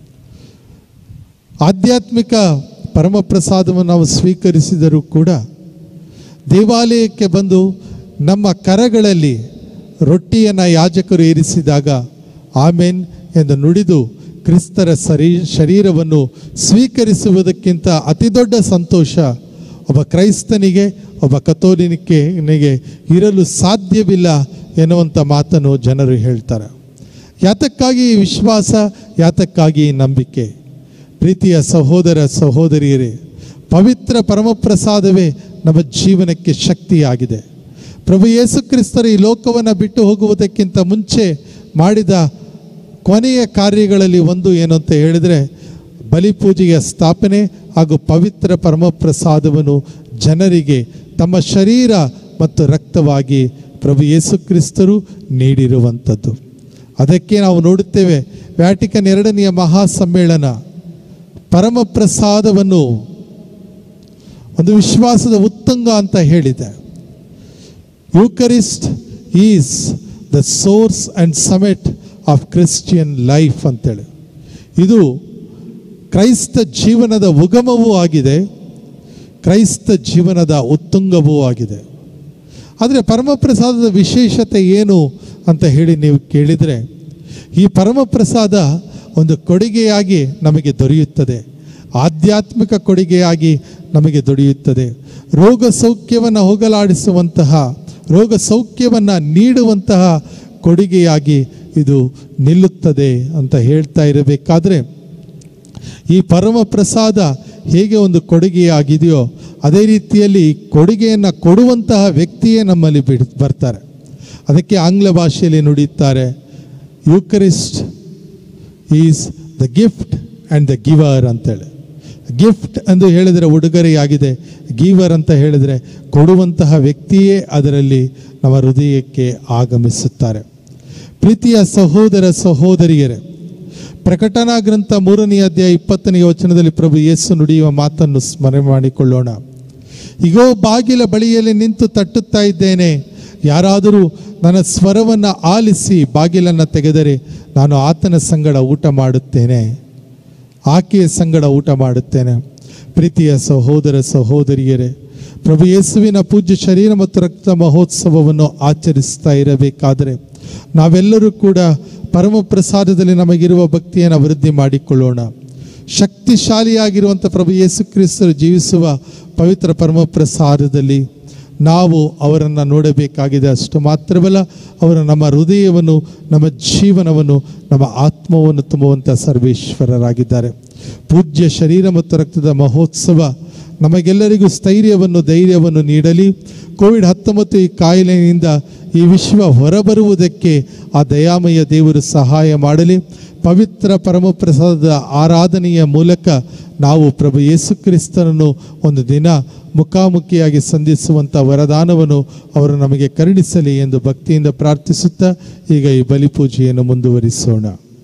ಆಧ್ಯಾತ್ಮಿಕ ಪರಮಪ್ರಸಾದವನ್ನು ನಾವು ಸ್ವೀಕರಿಸಿದರೂ ಕೂಡ ದೇವಾಲಯಕ್ಕೆ ಬಂದು ನಮ್ಮ ಕರಗಳಲ್ಲಿ ರೊಟ್ಟಿಯನ್ನು ಯಾಜಕರು ಇರಿಸಿದಾಗ ಆಮೇನ್ ಎಂದು ನುಡಿದು ಕ್ರಿಸ್ತರ ಸರಿ ಶರೀರವನ್ನು ಸ್ವೀಕರಿಸುವುದಕ್ಕಿಂತ ಅತಿದೊಡ್ಡ ಸಂತೋಷ ಒಬ್ಬ ಕ್ರೈಸ್ತನಿಗೆ ಒಬ್ಬ ಕಥೋಲಿನಿಗೆ ಇರಲು ಸಾಧ್ಯವಿಲ್ಲ ಎನ್ನುವಂಥ ಮಾತನ್ನು ಜನರು ಹೇಳ್ತಾರೆ ಯಾತಕ್ಕಾಗಿ ಈ ವಿಶ್ವಾಸ ಯಾತಕ್ಕಾಗಿ ಈ ನಂಬಿಕೆ ಪ್ರೀತಿಯ ಸಹೋದರ ಸಹೋದರಿಯರೇ ಪವಿತ್ರ ಪರಮಪ್ರಸಾದವೇ ನಮ್ಮ ಜೀವನಕ್ಕೆ ಶಕ್ತಿಯಾಗಿದೆ ಪ್ರಭು ಯೇಸು ಕ್ರಿಸ್ತರ ಈ ಲೋಕವನ್ನು ಬಿಟ್ಟು ಹೋಗುವುದಕ್ಕಿಂತ ಮುಂಚೆ ಮಾಡಿದ ಕೊನೆಯ ಕಾರ್ಯಗಳಲ್ಲಿ ಒಂದು ಏನು ಅಂತ ಹೇಳಿದರೆ ಬಲಿಪೂಜೆಯ ಸ್ಥಾಪನೆ ಹಾಗೂ ಪವಿತ್ರ ಪರಮಪ್ರಸಾದವನ್ನು ಜನರಿಗೆ ತಮ್ಮ ಶರೀರ ಮತ್ತು ರಕ್ತವಾಗಿ ಪ್ರಭು ಯೇಸು ಕ್ರಿಸ್ತರು ನೀಡಿರುವಂಥದ್ದು ಅದಕ್ಕೆ ನಾವು ನೋಡುತ್ತೇವೆ ವ್ಯಾಟಿಕನ್ ಎರಡನೆಯ ಮಹಾ ಸಮ್ಮೇಳನ ಪರಮಪ್ರಸಾದವನ್ನು ಒಂದು ವಿಶ್ವಾಸದ ಉತ್ತಂಗ ಅಂತ ಹೇಳಿದೆ Eucharist is the source and summit of Christian life ಅಂತೇಳಿ ಇದು ಕ್ರೈಸ್ತ ಜೀವನದ ಉಗಮವೂ ಆಗಿದೆ ಕ್ರೈಸ್ತ ಜೀವನದ ಉತ್ತುಂಗವೂ ಆಗಿದೆ ಆದರೆ ಪರಮಪ್ರಸಾದದ ವಿಶೇಷತೆ ಏನು ಅಂತ ಹೇಳಿ ನೀವು ಕೇಳಿದರೆ ಈ ಪರಮಪ್ರಸಾದ ಒಂದು ಕೊಡುಗೆಯಾಗಿ ನಮಗೆ ದೊರೆಯುತ್ತದೆ ಆಧ್ಯಾತ್ಮಿಕ ಕೊಡುಗೆಯಾಗಿ ನಮಗೆ ದೊರೆಯುತ್ತದೆ ರೋಗ ಸೌಖ್ಯವನ್ನು ಹೋಗಲಾಡಿಸುವಂತಹ ರೋಗ ಸೌಖ್ಯವನ್ನು ನೀಡುವಂತಹ ಕೊಡುಗೆಯಾಗಿ ಇದು ನಿಲ್ಲುತ್ತದೆ ಅಂತ ಹೇಳ್ತಾ ಇರಬೇಕಾದ್ರೆ ಈ ಪರಮ ಪ್ರಸಾದ ಹೇಗೆ ಒಂದು ಕೊಡುಗೆಯಾಗಿದೆಯೋ ಅದೇ ರೀತಿಯಲ್ಲಿ ಈ ಕೊಡುಗೆಯನ್ನು ಕೊಡುವಂತಹ ವ್ಯಕ್ತಿಯೇ ನಮ್ಮಲ್ಲಿ ಬಿಡ್ ಬರ್ತಾರೆ ಅದಕ್ಕೆ ಆಂಗ್ಲ ಭಾಷೆಯಲ್ಲಿ ನುಡಿಯುತ್ತಾರೆ Eucharist is the gift and the giver ಅಂತೇಳಿ ಗಿಫ್ಟ್ ಎಂದು ಹೇಳಿದರೆ ಉಡುಗೊರೆಯಾಗಿದೆ ಗಿವರ್ ಅಂತ ಹೇಳಿದರೆ ಕೊಡುವಂತಹ ವ್ಯಕ್ತಿಯೇ ಅದರಲ್ಲಿ ನಮ್ಮ ಹೃದಯಕ್ಕೆ ಆಗಮಿಸುತ್ತಾರೆ ಪ್ರೀತಿಯ ಸಹೋದರ ಸಹೋದರಿಯರೇ ಪ್ರಕಟಣಾ ಗ್ರಂಥ ಮೂರನೇ ಅಧ್ಯಾಯ ಇಪ್ಪತ್ತನೇ ವಚನದಲ್ಲಿ ಪ್ರಭು ಯೇಸು ನುಡಿಯುವ ಮಾತನ್ನು ಸ್ಮರಣೆ ಮಾಡಿಕೊಳ್ಳೋಣ ಇಗೋ ಬಾಗಿಲ ಬಳಿಯಲ್ಲಿ ನಿಂತು ತಟ್ಟುತ್ತಾ ಇದ್ದೇನೆ ಯಾರಾದರೂ ನನ್ನ ಸ್ವರವನ್ನು ಆಲಿಸಿ ಬಾಗಿಲನ್ನು ತೆಗೆದರೆ ನಾನು ಆತನ ಸಂಗಡ ಊಟ ಮಾಡುತ್ತೇನೆ ಆಕೆಯ ಸಂಗಡ ಊಟ ಮಾಡುತ್ತೇನೆ ಪ್ರೀತಿಯ ಸಹೋದರ ಸಹೋದರಿಯರೇ ಪ್ರಭು ಯೇಸುವಿನ ಪೂಜ್ಯ ಶರೀರ ಮತ್ತು ರಕ್ತ ಮಹೋತ್ಸವವನ್ನು ಆಚರಿಸ್ತಾ ಇರಬೇಕಾದರೆ ನಾವೆಲ್ಲರೂ ಕೂಡ ಪರಮ ಪ್ರಸಾದದಲ್ಲಿ ನಮಗಿರುವ ಭಕ್ತಿಯನ್ನು ಅಭಿವೃದ್ಧಿ ಮಾಡಿಕೊಳ್ಳೋಣ ಶಕ್ತಿಶಾಲಿಯಾಗಿರುವಂಥ ಪ್ರಭು ಯೇಸು ಕ್ರಿಸ್ತರು ಜೀವಿಸುವ ಪವಿತ್ರ ಪರಮ ಪ್ರಸಾದದಲ್ಲಿ ನಾವು ಅವರನ್ನು ನೋಡಬೇಕಾಗಿದೆ ಅಷ್ಟು ಮಾತ್ರವಲ್ಲ ಅವರು ನಮ್ಮ ಹೃದಯವನ್ನು ನಮ್ಮ ಜೀವನವನ್ನು ನಮ್ಮ ಆತ್ಮವನ್ನು ತುಂಬುವಂಥ ಸರ್ವೇಶ್ವರರಾಗಿದ್ದಾರೆ ಪೂಜ್ಯ ಶರೀರ ಮತ್ತು ರಕ್ತದ ಮಹೋತ್ಸವ ನಮಗೆಲ್ಲರಿಗೂ ಸ್ಥೈರ್ಯವನ್ನು ಧೈರ್ಯವನ್ನು ನೀಡಲಿ ಕೋವಿಡ್ ಹತ್ತೊಂಬತ್ತು ಈ ಕಾಯಿಲೆಯಿಂದ ಈ ವಿಶ್ವ ಹೊರಬರುವುದಕ್ಕೆ ಆ ದಯಾಮಯ ದೇವರು ಸಹಾಯ ಮಾಡಲಿ ಪವಿತ್ರ ಪರಮಪ್ರಸಾದದ ಆರಾಧನೆಯ ಮೂಲಕ ನಾವು ಪ್ರಭು ಯೇಸು ಕ್ರಿಸ್ತನನ್ನು ಒಂದು ದಿನ ಮುಖಾಮುಖಿಯಾಗಿ ಸಂಧಿಸುವಂಥ ವರದಾನವನ್ನು ಅವರು ನಮಗೆ ಕರುಣಿಸಲಿ ಎಂದು ಭಕ್ತಿಯಿಂದ ಪ್ರಾರ್ಥಿಸುತ್ತಾ ಈಗ ಈ ಬಲಿಪೂಜೆಯನ್ನು ಮುಂದುವರಿಸೋಣ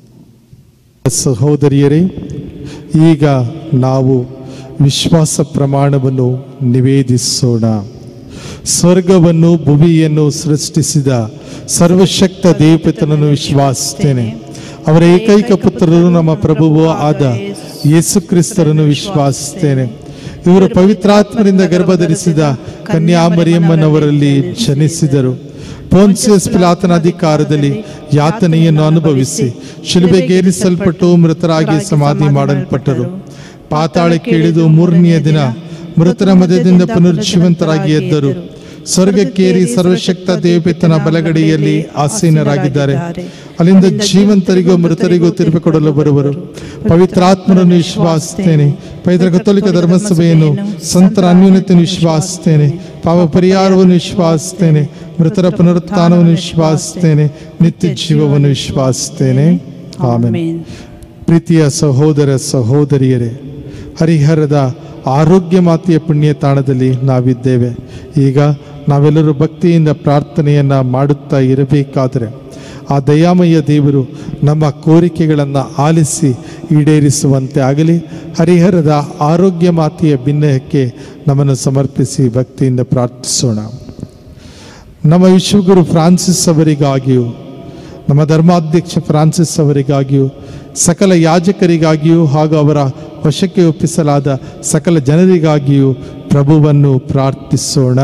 ಸಹೋದರಿಯರೇ ಈಗ ನಾವು ವಿಶ್ವಾಸ ಪ್ರಮಾಣವನ್ನು ನಿವೇದಿಸೋಣ ಸ್ವರ್ಗವನ್ನು ಭುವಿಯನ್ನು ಸೃಷ್ಟಿಸಿದ ಸರ್ವಶಕ್ತ ದೇವಪಿತನನ್ನು ವಿಶ್ವಾಸಿಸ್ತೇನೆ ಅವರ ಏಕೈಕ ಪುತ್ರರು ನಮ್ಮ ಪ್ರಭುವೂ ಆದ ಯೇಸು ಕ್ರಿಸ್ತರನ್ನು ವಿಶ್ವಾಸಿಸ್ತೇನೆ ಇವರು ಪವಿತ್ರಾತ್ಮರಿಂದ ಗರ್ಭಧರಿಸಿದ ಕನ್ಯಾಮರಿಯಮ್ಮನವರಲ್ಲಿ ಜನಿಸಿದರು ಪೋನ್ಸಿಯಸ್ ಪಿಲಾತನ ಅಧಿಕಾರದಲ್ಲಿ ಯಾತನೆಯನ್ನು ಅನುಭವಿಸಿ ಶಿಲುಬೆಗೇರಿಸಲ್ಪಟ್ಟು ಮೃತರಾಗಿ ಸಮಾಧಿ ಮಾಡಲ್ಪಟ್ಟರು ಪಾತಾಳಕ್ಕೆ ಇಳಿದು ಮೂರನೆಯ ದಿನ ಮೃತರ ಮಧ್ಯದಿಂದ ಪುನರ್ಜೀವಂತರಾಗಿ ಎದ್ದರು ಸ್ವರ್ಗಕ್ಕೇರಿ ಸರ್ವಶಕ್ತ ದೇವಪಿತನ ಬಲಗಡೆಯಲ್ಲಿ ಆಸೀನರಾಗಿದ್ದಾರೆ ಅಲ್ಲಿಂದ ಜೀವಂತರಿಗೂ ಮೃತರಿಗೂ ತೀರ್ಪು ಕೊಡಲು ಬರುವರು ಪವಿತ್ರಾತ್ಮರನ್ನು ವಿಶ್ವಾಸಿಸ್ತೇನೆ ಪವಿತ್ರ ಕತ್ತೋಲಿಕ ಧರ್ಮಸಭೆಯನ್ನು ಸಂತರ ಅನ್ಯೂನ್ಯತೆಯನ್ನು ವಿಶ್ವಾಸಿಸ್ತೇನೆ ಪಾಪ ಪರಿಹಾರವನ್ನು ವಿಶ್ವಾಸಿಸ್ತೇನೆ ಮೃತರ ಪುನರುತ್ಥಾನವನ್ನು ವಿಶ್ವಾಸಿಸ್ತೇನೆ ನಿತ್ಯ ಜೀವವನ್ನು ವಿಶ್ವಾಸಿಸ್ತೇನೆ ಆಮೇಲೆ ಪ್ರೀತಿಯ ಸಹೋದರ ಸಹೋದರಿಯರೇ ಹರಿಹರದ ಆರೋಗ್ಯ ಮಾತೆಯ ಪುಣ್ಯ ತಾಣದಲ್ಲಿ ನಾವಿದ್ದೇವೆ ಈಗ ನಾವೆಲ್ಲರೂ ಭಕ್ತಿಯಿಂದ ಪ್ರಾರ್ಥನೆಯನ್ನು ಮಾಡುತ್ತಾ ಇರಬೇಕಾದರೆ ಆ ದಯಾಮಯ ದೇವರು ನಮ್ಮ ಕೋರಿಕೆಗಳನ್ನು ಆಲಿಸಿ ಈಡೇರಿಸುವಂತೆ ಆಗಲಿ ಹರಿಹರದ ಆರೋಗ್ಯ ಮಾತೆಯ ಭಿನ್ನಯಕ್ಕೆ ನಮ್ಮನ್ನು ಸಮರ್ಪಿಸಿ ಭಕ್ತಿಯಿಂದ ಪ್ರಾರ್ಥಿಸೋಣ ನಮ್ಮ ವಿಶ್ವಗುರು ಫ್ರಾನ್ಸಿಸ್ ಅವರಿಗಾಗಿಯೂ ನಮ್ಮ ಧರ್ಮಾಧ್ಯಕ್ಷ ಫ್ರಾನ್ಸಿಸ್ ಅವರಿಗಾಗಿಯೂ ಸಕಲ ಯಾಜಕರಿಗಾಗಿಯೂ ಹಾಗೂ ಅವರ ವಶಕ್ಕೆ ಒಪ್ಪಿಸಲಾದ ಸಕಲ ಜನರಿಗಾಗಿಯೂ ಪ್ರಭುವನ್ನು ಪ್ರಾರ್ಥಿಸೋಣ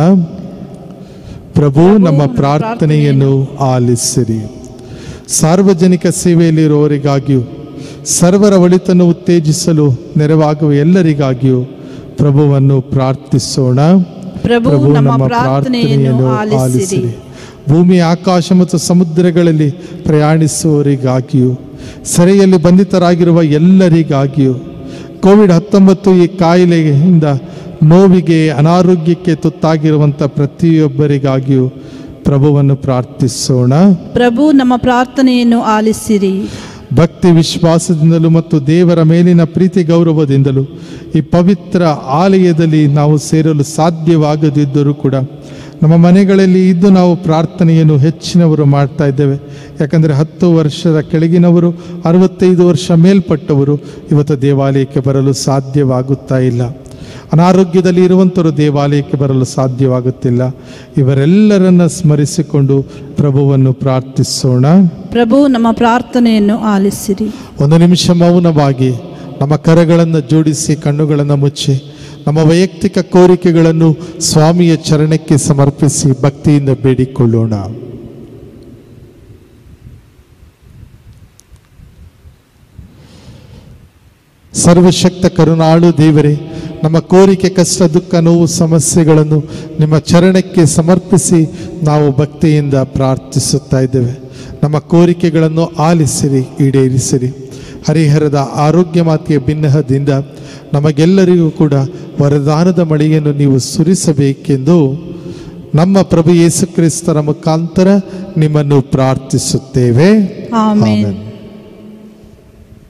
ಪ್ರಭು ನಮ್ಮ ಪ್ರಾರ್ಥನೆಯನ್ನು ಆಲಿಸಿರಿ ಸಾರ್ವಜನಿಕ ಸೇವೆಯಲ್ಲಿರುವವರಿಗಾಗಿಯೂ ಸರ್ವರ ಒಳಿತನ್ನು ಉತ್ತೇಜಿಸಲು ನೆರವಾಗುವ ಎಲ್ಲರಿಗಾಗಿಯೂ ಪ್ರಭುವನ್ನು ಪ್ರಾರ್ಥಿಸೋಣ ಪ್ರಭು ನಮ್ಮ ಪ್ರಾರ್ಥನೆಯನ್ನು ಆಲಿಸಿರಿ ಭೂಮಿ ಆಕಾಶ ಮತ್ತು ಸಮುದ್ರಗಳಲ್ಲಿ ಪ್ರಯಾಣಿಸುವವರಿಗಾಗಿಯೂ ಸೆರೆಯಲ್ಲಿ ಬಂಧಿತರಾಗಿರುವ ಎಲ್ಲರಿಗಾಗಿಯೂ ಕೋವಿಡ್ ಹತ್ತೊಂಬತ್ತು ಈ ಕಾಯಿಲೆಯಿಂದ ನೋವಿಗೆ ಅನಾರೋಗ್ಯಕ್ಕೆ ತುತ್ತಾಗಿರುವಂಥ ಪ್ರತಿಯೊಬ್ಬರಿಗಾಗಿಯೂ ಪ್ರಭುವನ್ನು ಪ್ರಾರ್ಥಿಸೋಣ ಪ್ರಭು ನಮ್ಮ ಪ್ರಾರ್ಥನೆಯನ್ನು ಆಲಿಸಿರಿ ಭಕ್ತಿ ವಿಶ್ವಾಸದಿಂದಲೂ ಮತ್ತು ದೇವರ ಮೇಲಿನ ಪ್ರೀತಿ ಗೌರವದಿಂದಲೂ ಈ ಪವಿತ್ರ ಆಲಯದಲ್ಲಿ ನಾವು ಸೇರಲು ಸಾಧ್ಯವಾಗದಿದ್ದರೂ ಕೂಡ ನಮ್ಮ ಮನೆಗಳಲ್ಲಿ ಇದ್ದು ನಾವು ಪ್ರಾರ್ಥನೆಯನ್ನು ಹೆಚ್ಚಿನವರು ಮಾಡ್ತಾ ಇದ್ದೇವೆ ಯಾಕಂದರೆ ಹತ್ತು ವರ್ಷದ ಕೆಳಗಿನವರು ಅರವತ್ತೈದು ವರ್ಷ ಮೇಲ್ಪಟ್ಟವರು ಇವತ್ತು ದೇವಾಲಯಕ್ಕೆ ಬರಲು ಸಾಧ್ಯವಾಗುತ್ತಾ ಇಲ್ಲ ಅನಾರೋಗ್ಯದಲ್ಲಿ ಇರುವಂಥವರು ದೇವಾಲಯಕ್ಕೆ ಬರಲು ಸಾಧ್ಯವಾಗುತ್ತಿಲ್ಲ ಇವರೆಲ್ಲರನ್ನ ಸ್ಮರಿಸಿಕೊಂಡು ಪ್ರಭುವನ್ನು ಪ್ರಾರ್ಥಿಸೋಣ ಪ್ರಭು ನಮ್ಮ ಪ್ರಾರ್ಥನೆಯನ್ನು ಆಲಿಸಿರಿ ಒಂದು ನಿಮಿಷ ಮೌನವಾಗಿ ನಮ್ಮ ಕರಗಳನ್ನು ಜೋಡಿಸಿ ಕಣ್ಣುಗಳನ್ನು ಮುಚ್ಚಿ ನಮ್ಮ ವೈಯಕ್ತಿಕ ಕೋರಿಕೆಗಳನ್ನು ಸ್ವಾಮಿಯ ಚರಣಕ್ಕೆ ಸಮರ್ಪಿಸಿ ಭಕ್ತಿಯಿಂದ ಬೇಡಿಕೊಳ್ಳೋಣ ಸರ್ವಶಕ್ತ ಕರುಣಾಳು ದೇವರೇ ನಮ್ಮ ಕೋರಿಕೆ ಕಷ್ಟ ದುಃಖ ನೋವು ಸಮಸ್ಯೆಗಳನ್ನು ನಿಮ್ಮ ಚರಣಕ್ಕೆ ಸಮರ್ಪಿಸಿ ನಾವು ಭಕ್ತಿಯಿಂದ ಪ್ರಾರ್ಥಿಸುತ್ತಾ ಇದ್ದೇವೆ ನಮ್ಮ ಕೋರಿಕೆಗಳನ್ನು ಆಲಿಸಿರಿ ಈಡೇರಿಸಿರಿ ಹರಿಹರದ ಆರೋಗ್ಯ ಮಾತೆಯ ಭಿನ್ನಹದಿಂದ ನಮಗೆಲ್ಲರಿಗೂ ಕೂಡ ವರದಾನದ ಮಳೆಯನ್ನು ನೀವು ಸುರಿಸಬೇಕೆಂದು ನಮ್ಮ ಪ್ರಭು ಯೇಸು ಕ್ರಿಸ್ತರ ಮುಖಾಂತರ ನಿಮ್ಮನ್ನು ಪ್ರಾರ್ಥಿಸುತ್ತೇವೆ ಆಮೇನ್ ಆಮೆನ್.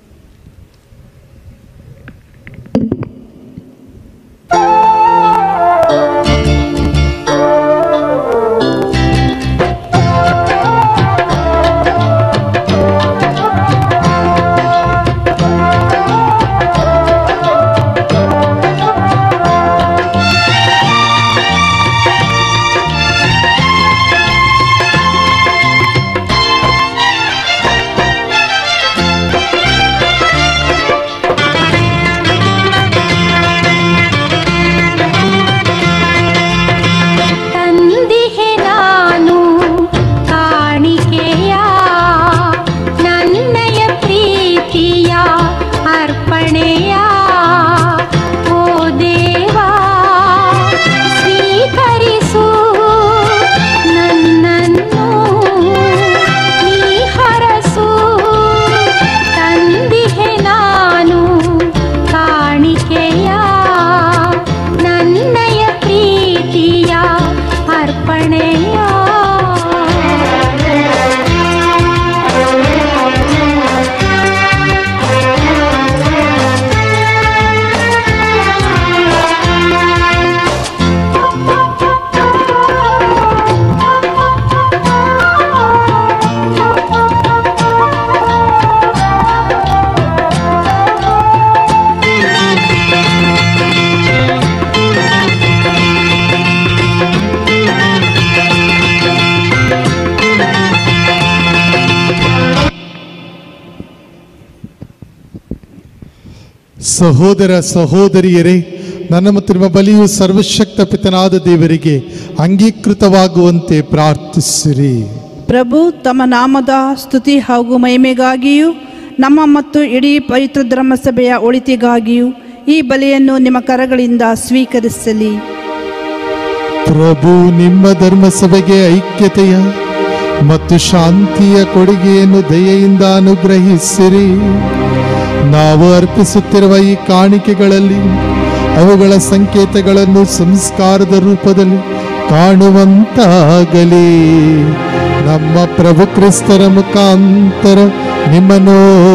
ಸಹೋದರ ಸಹೋದರಿಯರೇ ನನ್ನ ಮತ್ತು ನಿಮ್ಮ ಬಲಿಯು ಸರ್ವಶಕ್ತ ಪಿತನಾದ ದೇವರಿಗೆ ಅಂಗೀಕೃತವಾಗುವಂತೆ ಪ್ರಾರ್ಥಿಸಿರಿ ಪ್ರಭು ತಮ್ಮ ನಾಮದ ಸ್ತುತಿ ಹಾಗೂ ಮಹಿಮೆಗಾಗಿಯೂ ನಮ್ಮ ಮತ್ತು ಇಡೀ ಪವಿತ್ರ ಧರ್ಮಸಭೆಯ ಒಳಿತಿಗಾಗಿಯೂ ಈ ಬಲಿಯನ್ನು ನಿಮ್ಮ ಕರಗಳಿಂದ ಸ್ವೀಕರಿಸಲಿ ಪ್ರಭು ನಿಮ್ಮ ಧರ್ಮಸಭೆಗೆ ಐಕ್ಯತೆಯ ಮತ್ತು ಶಾಂತಿಯ ಕೊಡುಗೆಯನ್ನು ದಯೆಯಿಂದ ಅನುಗ್ರಹಿಸಿರಿ ನಾವು ಅರ್ಪಿಸುತ್ತಿರುವ ಈ ಕಾಣಿಕೆಗಳಲ್ಲಿ ಅವುಗಳ ಸಂಕೇತಗಳನ್ನು ಸಂಸ್ಕಾರದ ರೂಪದಲ್ಲಿ ಕಾಣುವಂತಾಗಲಿ ನಮ್ಮ ಪ್ರಭು ಕ್ರಿಸ್ತರ ಮುಖಾಂತರ ನಿಮ್ಮನ್ನು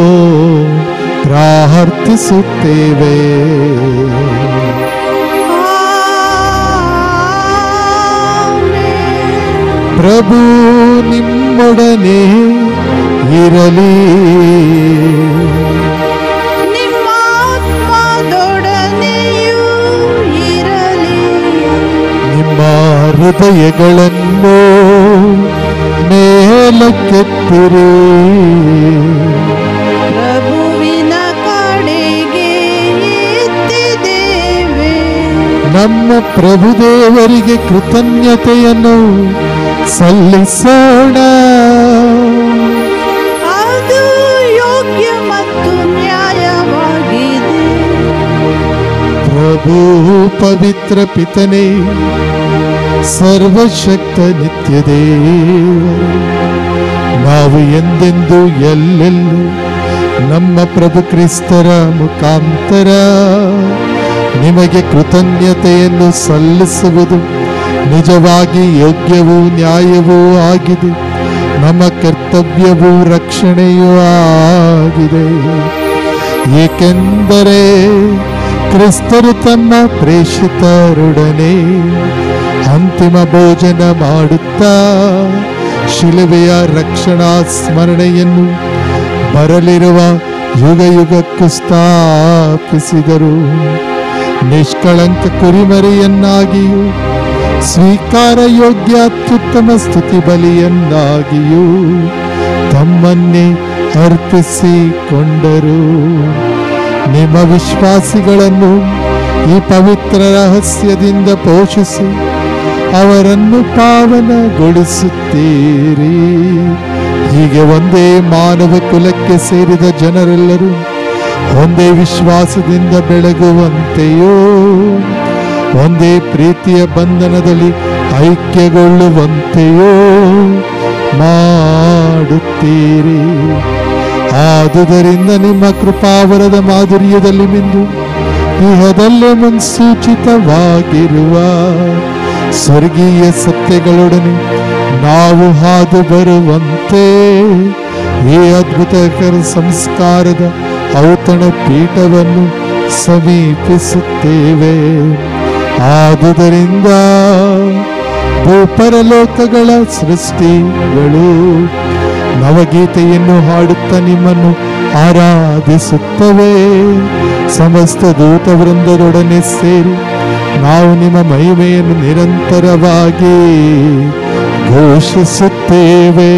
ಪ್ರಾರ್ಥಿಸುತ್ತೇವೆ ಪ್ರಭು ನಿಮ್ಮೊಡನೆ ಇರಲಿ ನಿಮ್ಮ ಆತ್ಮದೊಡನೆಯೂ ಇರಲಿ ನಿಮ್ಮ ಹೃದಯಗಳನ್ನು ಮೇಲಕ್ಕೆತ್ತಿರಿ ಪ್ರಭುವಿನ ಕಡೆಗೆ ಎತ್ತಿದ್ದೇವೆ ನಮ್ಮ ಪ್ರಭುದೇವರಿಗೆ ಕೃತಜ್ಞತೆಯನ್ನು ಸಲ್ಲಿಸೋಣ ಅದು ಯೋಗ್ಯ ಮತ್ತು ನ್ಯಾಯವಾಗಿದೆ ಪ್ರಭು ಪವಿತ್ರ ಪಿತನೇ ಸರ್ವಶಕ್ತ ನಿತ್ಯದೇ ನಾವು ಎಂದೆಂದು ಎಲ್ಲೆಲ್ಲೂ ನಮ್ಮ ಪ್ರಭು ಕ್ರಿಸ್ತರ ಮುಖಾಂತರ ನಿಮಗೆ ಕೃತಜ್ಞತೆಯನ್ನು ಸಲ್ಲಿಸುವುದು ನಿಜವಾಗಿ ಯೋಗ್ಯವೂ ನ್ಯಾಯವೂ ಆಗಿದೆ ನಮ್ಮ ಕರ್ತವ್ಯವೂ ರಕ್ಷಣೆಯೂ ಆಗಿದೆ ಏಕೆಂದರೆ ಕ್ರಿಸ್ತರು ತಮ್ಮ ಪ್ರೇಷಿತರೊಡನೆ ಅಂತಿಮ ಭೋಜನ ಮಾಡುತ್ತಾ ಶಿಲುಬೆಯ ರಕ್ಷಣಾ ಸ್ಮರಣೆಯನ್ನು ಬರಲಿರುವ ಯುಗ ಯುಗಕ್ಕೂ ಸ್ಥಾಪಿಸಿದರು ನಿಷ್ಕಳಂಕ ಕುರಿಮರಿಯನ್ನಾಗಿಯೂ ಸ್ವೀಕಾರ ಯೋಗ್ಯ ಅತ್ಯುತ್ತಮ ಸ್ತುತಿ ಬಲಿಯನ್ನಾಗಿಯೂ ತಮ್ಮನ್ನೇ ಅರ್ಪಿಸಿಕೊಂಡರು ನಿಮ್ಮ ವಿಶ್ವಾಸಿಗಳನ್ನು ಈ ಪವಿತ್ರ ರಹಸ್ಯದಿಂದ ಪೋಷಿಸಿ ಅವರನ್ನು ಪಾವನಗೊಳಿಸುತ್ತೀರಿ ಹೀಗೆ ಒಂದೇ ಮಾನವ ಕುಲಕ್ಕೆ ಸೇರಿದ ಜನರೆಲ್ಲರೂ ಒಂದೇ ವಿಶ್ವಾಸದಿಂದ ಬೆಳಗುವಂತೆಯೋ ಒಂದೇ ಪ್ರೀತಿಯ ಬಂಧನದಲ್ಲಿ ಐಕ್ಯಗೊಳ್ಳುವಂತೆಯೋ ಮಾಡುತ್ತೀರಿ ಆದುದರಿಂದ ನಿಮ್ಮ ಕೃಪಾವರದ ಮಾಧುರ್ಯದಲ್ಲಿ ಮಿಂದು ಇಹದಲ್ಲೇ ಮುನ್ಸೂಚಿತವಾಗಿರುವ ಸ್ವರ್ಗೀಯ ಸತ್ಯಗಳೊಡನೆ ನಾವು ಹಾದು ಬರುವಂತೆ ಈ ಅದ್ಭುತಕರ ಸಂಸ್ಕಾರದ ಔತಣ ಪೀಠವನ್ನು ಸಮೀಪಿಸುತ್ತೇವೆ ಆದುದರಿಂದ ಭೂಪರಲೋಕಗಳ ಸೃಷ್ಟಿಗಳು ನವಗೀತೆಯನ್ನು ಹಾಡುತ್ತಾ ನಿಮ್ಮನ್ನು ಆರಾಧಿಸುತ್ತವೆ ಸಮಸ್ತ ದೂತ ವೃಂದದೊಡನೆ ಸೇರಿ ನಾವು ನಿಮ್ಮ ಮಹಿಮೆಯನ್ನು ನಿರಂತರವಾಗಿ ಘೋಷಿಸುತ್ತೇವೆ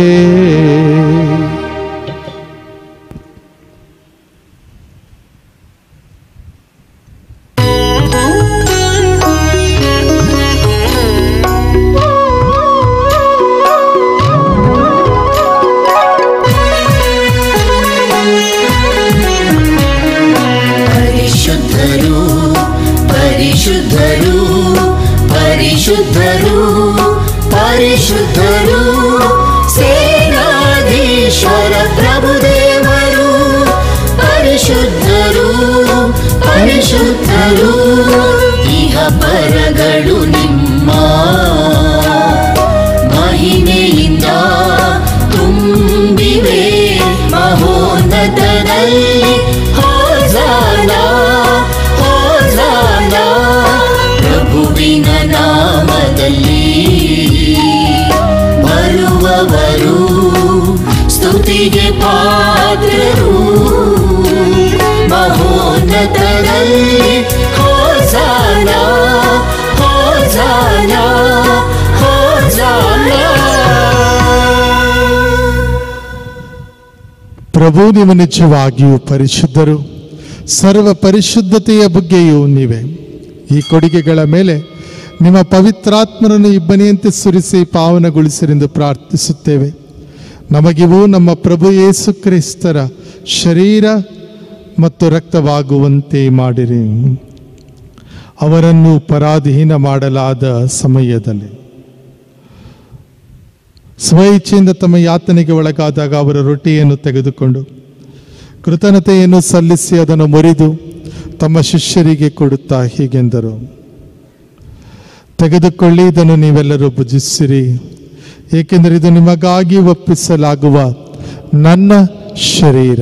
ಪರಿಶುದ್ಧರು ಪರಿಶುದ್ಧರು ಪರಿಶುದ್ಧರು ಪರಿಶುದ್ಧರು ಸೇನಾಧೀಶ್ವರ ಪ್ರಭುದೇವರು ಪರಿಶುದ್ಧರು ಪರಿಶುದ್ಧರು ಇಹ ಪರಗಳು ನಿಮ್ಮ ಮಹಿಮೆಯಿಂದ ತುಂಬಿವೆ ಮಹೋನ್ನತದಲ್ಲಿ ಹೋಜಾನ ಹೋಜಾನ ಪ್ರಭುವಿನ ನಾಮದಲ್ಲಿ ಬರುವವರು ಸ್ತುತಿಗೆ ಪಾತ್ರರು ಮಹೋನ್ನತದಲ್ಲಿ ಹೋಜಾನ ಹೋಜಾನ ಹೋಜಾನ ಪ್ರಭು ನೀವು ನಿಜವಾಗಿಯೂ ಪರಿಶುದ್ಧರು ಸರ್ವ ಪರಿಶುದ್ಧತೆಯ ಬಗ್ಗೆಯೂ ನೀವೇ ಈ ಕೊಡುಗೆಗಳ ಮೇಲೆ ನಿಮ್ಮ ಪವಿತ್ರಾತ್ಮರನ್ನು ಇಬ್ಬನಿಯಂತೆ ಸುರಿಸಿ ಪಾವನಗೊಳಿಸಿರೆಂದು ಪ್ರಾರ್ಥಿಸುತ್ತೇವೆ ನಮಗಿವು ನಮ್ಮ ಪ್ರಭು ಯೇಸು ಕ್ರಿಸ್ತರ ಶರೀರ ಮತ್ತು ರಕ್ತವಾಗುವಂತೆ ಮಾಡಿರಿ ಅವರನ್ನು ಪರಾಧೀನ ಮಾಡಲಾದ ಸಮಯದಲ್ಲಿ ಸ್ವಇಚ್ಛೆಯಿಂದ ತಮ್ಮ ಯಾತನೆಗೆ ಒಳಗಾದಾಗ ಅವರ ರೊಟ್ಟಿಯನ್ನು ತೆಗೆದುಕೊಂಡು ಕೃತಜ್ಞತೆಯನ್ನು ಸಲ್ಲಿಸಿ ಅದನ್ನು ಮುರಿದು ತಮ್ಮ ಶಿಷ್ಯರಿಗೆ ಕೊಡುತ್ತಾ ಹೀಗೆಂದರು ತೆಗೆದುಕೊಳ್ಳಿ ಇದನ್ನು ನೀವೆಲ್ಲರೂ ಭುಜಿಸಿರಿ ಏಕೆಂದರೆ ಇದು ನಿಮಗಾಗಿ ಒಪ್ಪಿಸಲಾಗುವ ನನ್ನ ಶರೀರ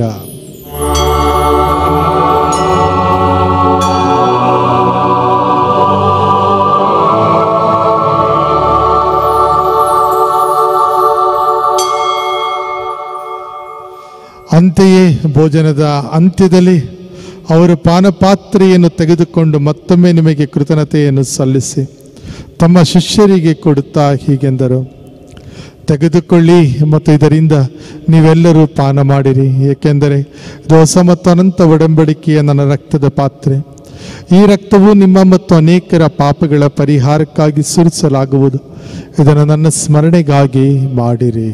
ಅಂತೆಯೇ ಭೋಜನದ ಅಂತ್ಯದಲ್ಲಿ ಅವರು ಪಾನಪಾತ್ರೆಯನ್ನು ತೆಗೆದುಕೊಂಡು ಮತ್ತೊಮ್ಮೆ ನಿಮಗೆ ಕೃತಜ್ಞತೆಯನ್ನು ಸಲ್ಲಿಸಿ ತಮ್ಮ ಶಿಷ್ಯರಿಗೆ ಕೊಡುತ್ತಾ ಹೀಗೆಂದರು ತೆಗೆದುಕೊಳ್ಳಿ ಮತ್ತು ಇದರಿಂದ ನೀವೆಲ್ಲರೂ ಪಾನ ಮಾಡಿರಿ ಏಕೆಂದರೆ ಇದು ಹೊಸ ಮತ್ತು ಅನಂತ ಒಡಂಬಡಿಕೆಯ ನನ್ನ ರಕ್ತದ ಪಾತ್ರೆ ಈ ರಕ್ತವು ನಿಮ್ಮ ಮತ್ತು ಅನೇಕರ ಪಾಪಗಳ ಪರಿಹಾರಕ್ಕಾಗಿ ಸುರಿಸಲಾಗುವುದು ಇದನ್ನು ನನ್ನ ಸ್ಮರಣೆಗಾಗಿ ಮಾಡಿರಿ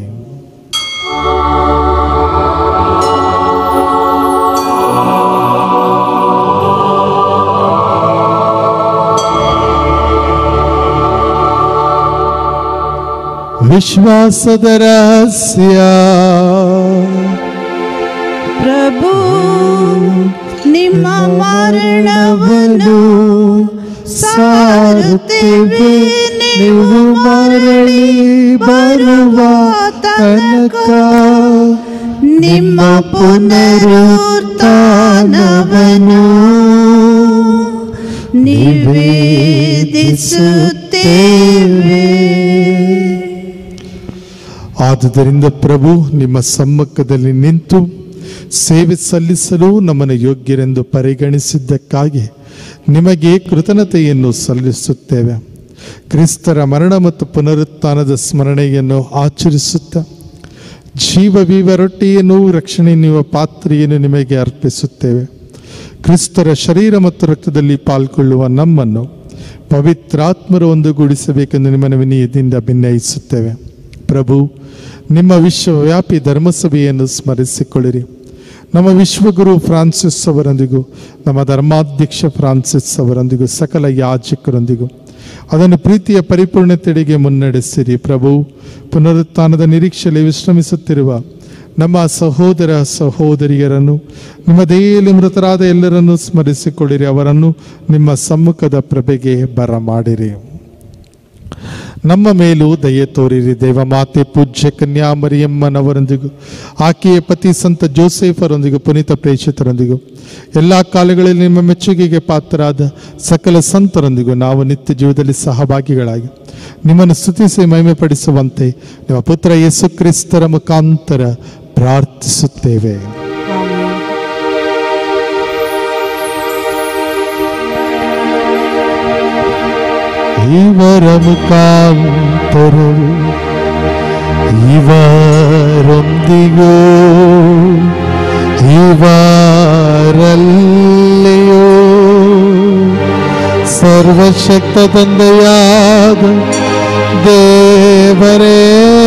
ವಿಶ್ವಾಸದ ರಹಸ್ಯ ಪ್ರಭು ನಿಮ್ಮ ಮರಣವನ್ನು ಸಾರುತ್ತೇವೆ ನೀವು ಮರಳಿ ಬರುವ ತನಕ ನಿಮ್ಮ ಪುನರುತ್ಥಾನವನ್ನು ನಿವೇದಿಸುತ್ತೇವೆ ಆದುದರಿಂದ ಪ್ರಭು ನಿಮ್ಮ ಸಮ್ಮುಖದಲ್ಲಿ ನಿಂತು ಸೇವೆ ಸಲ್ಲಿಸಲು ನಮ್ಮನ್ನು ಯೋಗ್ಯರೆಂದು ಪರಿಗಣಿಸಿದ್ದಕ್ಕಾಗಿ ನಿಮಗೆ ಕೃತಜ್ಞತೆಯನ್ನು ಸಲ್ಲಿಸುತ್ತೇವೆ ಕ್ರಿಸ್ತರ ಮರಣ ಮತ್ತು ಪುನರುತ್ಥಾನದ ಸ್ಮರಣೆಯನ್ನು ಆಚರಿಸುತ್ತಾ ಜೀವ ವೀವ ರೊಟ್ಟಿಯನ್ನು ರಕ್ಷಣೆ ನೀಡುವ ಪಾತ್ರೆಯನ್ನು ನಿಮಗೆ ಅರ್ಪಿಸುತ್ತೇವೆ ಕ್ರಿಸ್ತರ ಶರೀರ ಮತ್ತು ರಕ್ತದಲ್ಲಿ ಪಾಲ್ಗೊಳ್ಳುವ ನಮ್ಮನ್ನು ಪವಿತ್ರಾತ್ಮರು ಒಂದುಗೂಡಿಸಬೇಕೆಂದು ನಿಮ್ಮನ್ನು ವಿನಯದಿಂದ ಭಿನ್ನಯಿಸುತ್ತೇವೆ ಪ್ರಭು ನಿಮ್ಮ ವಿಶ್ವವ್ಯಾಪಿ ಧರ್ಮಸಭೆಯನ್ನು ಸ್ಮರಿಸಿಕೊಳ್ಳಿರಿ ನಮ್ಮ ವಿಶ್ವಗುರು ಫ್ರಾನ್ಸಿಸ್ ಅವರೊಂದಿಗೂ ನಮ್ಮ ಧರ್ಮಾಧ್ಯಕ್ಷ ಫ್ರಾನ್ಸಿಸ್ ಅವರೊಂದಿಗೂ ಸಕಲ ಯಾಜಕರೊಂದಿಗೂ ಅದನ್ನು ಪ್ರೀತಿಯ ಪರಿಪೂರ್ಣತೆಡೆಗೆ ಮುನ್ನಡೆಸಿರಿ ಪ್ರಭು ಪುನರುತ್ಥಾನದ ನಿರೀಕ್ಷೆಯಲ್ಲಿ ವಿಶ್ರಮಿಸುತ್ತಿರುವ ನಮ್ಮ ಸಹೋದರ ಸಹೋದರಿಯರನ್ನು ನಿಮ್ಮ ದೇಹದಲ್ಲಿ ಮೃತರಾದ ಎಲ್ಲರನ್ನೂ ಸ್ಮರಿಸಿಕೊಳ್ಳಿರಿ ಅವರನ್ನು ನಿಮ್ಮ ಸಮ್ಮುಖದ ಪ್ರಭೆಗೆ ಬರಮಾಡಿರಿ ನಮ್ಮ ಮೇಲೂ ದಯೆ ತೋರಿರಿ ದೇವಮಾತೆ ಪೂಜ್ಯ ಕನ್ಯಾ ಮರಿಯಮ್ಮನವರೊಂದಿಗೂ ಆಕೆಯ ಪತಿ ಸಂತ ಜೋಸೆಫರೊಂದಿಗೂ ಪುನೀತ ಪ್ರೇಷಿತರೊಂದಿಗೂ ಎಲ್ಲ ಕಾಲಗಳಲ್ಲಿ ನಿಮ್ಮ ಮೆಚ್ಚುಗೆಗೆ ಪಾತ್ರರಾದ ಸಕಲ ಸಂತರೊಂದಿಗೂ ನಾವು ನಿತ್ಯ ಜೀವದಲ್ಲಿ ಸಹಭಾಗಿಗಳಾಗಿ ನಿಮ್ಮನ್ನು ಸ್ತುತಿಸಿ ಮಹಿಮೆ ಪಡಿಸುವಂತೆ ನಿಮ್ಮ ಪುತ್ರ ಯೇಸು ಕ್ರಿಸ್ತರ ಮುಖಾಂತರ ಪ್ರಾರ್ಥಿಸುತ್ತೇವೆ ಇವರ ಮುಖಾಂತರವು ಇವರೊಂದಿಗೂ ಇವರಲ್ಲಿಯೂ ಸರ್ವಶಕ್ತ ತಂದೆಯಾದ ದೇವರೇ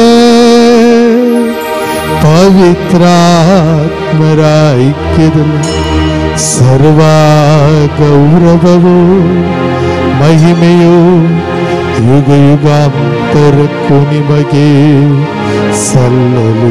ಪವಿತ್ರಾತ್ಮರ ಐಕ್ಯದಲ್ಲಿ ಸರ್ವ ಗೌರವವು ಮಹಿಮೆಯು ಯುಗ ಯುಗಾಂತರಕ್ಕೂ ನಿಮಗೆ ಸಲ್ಲಲು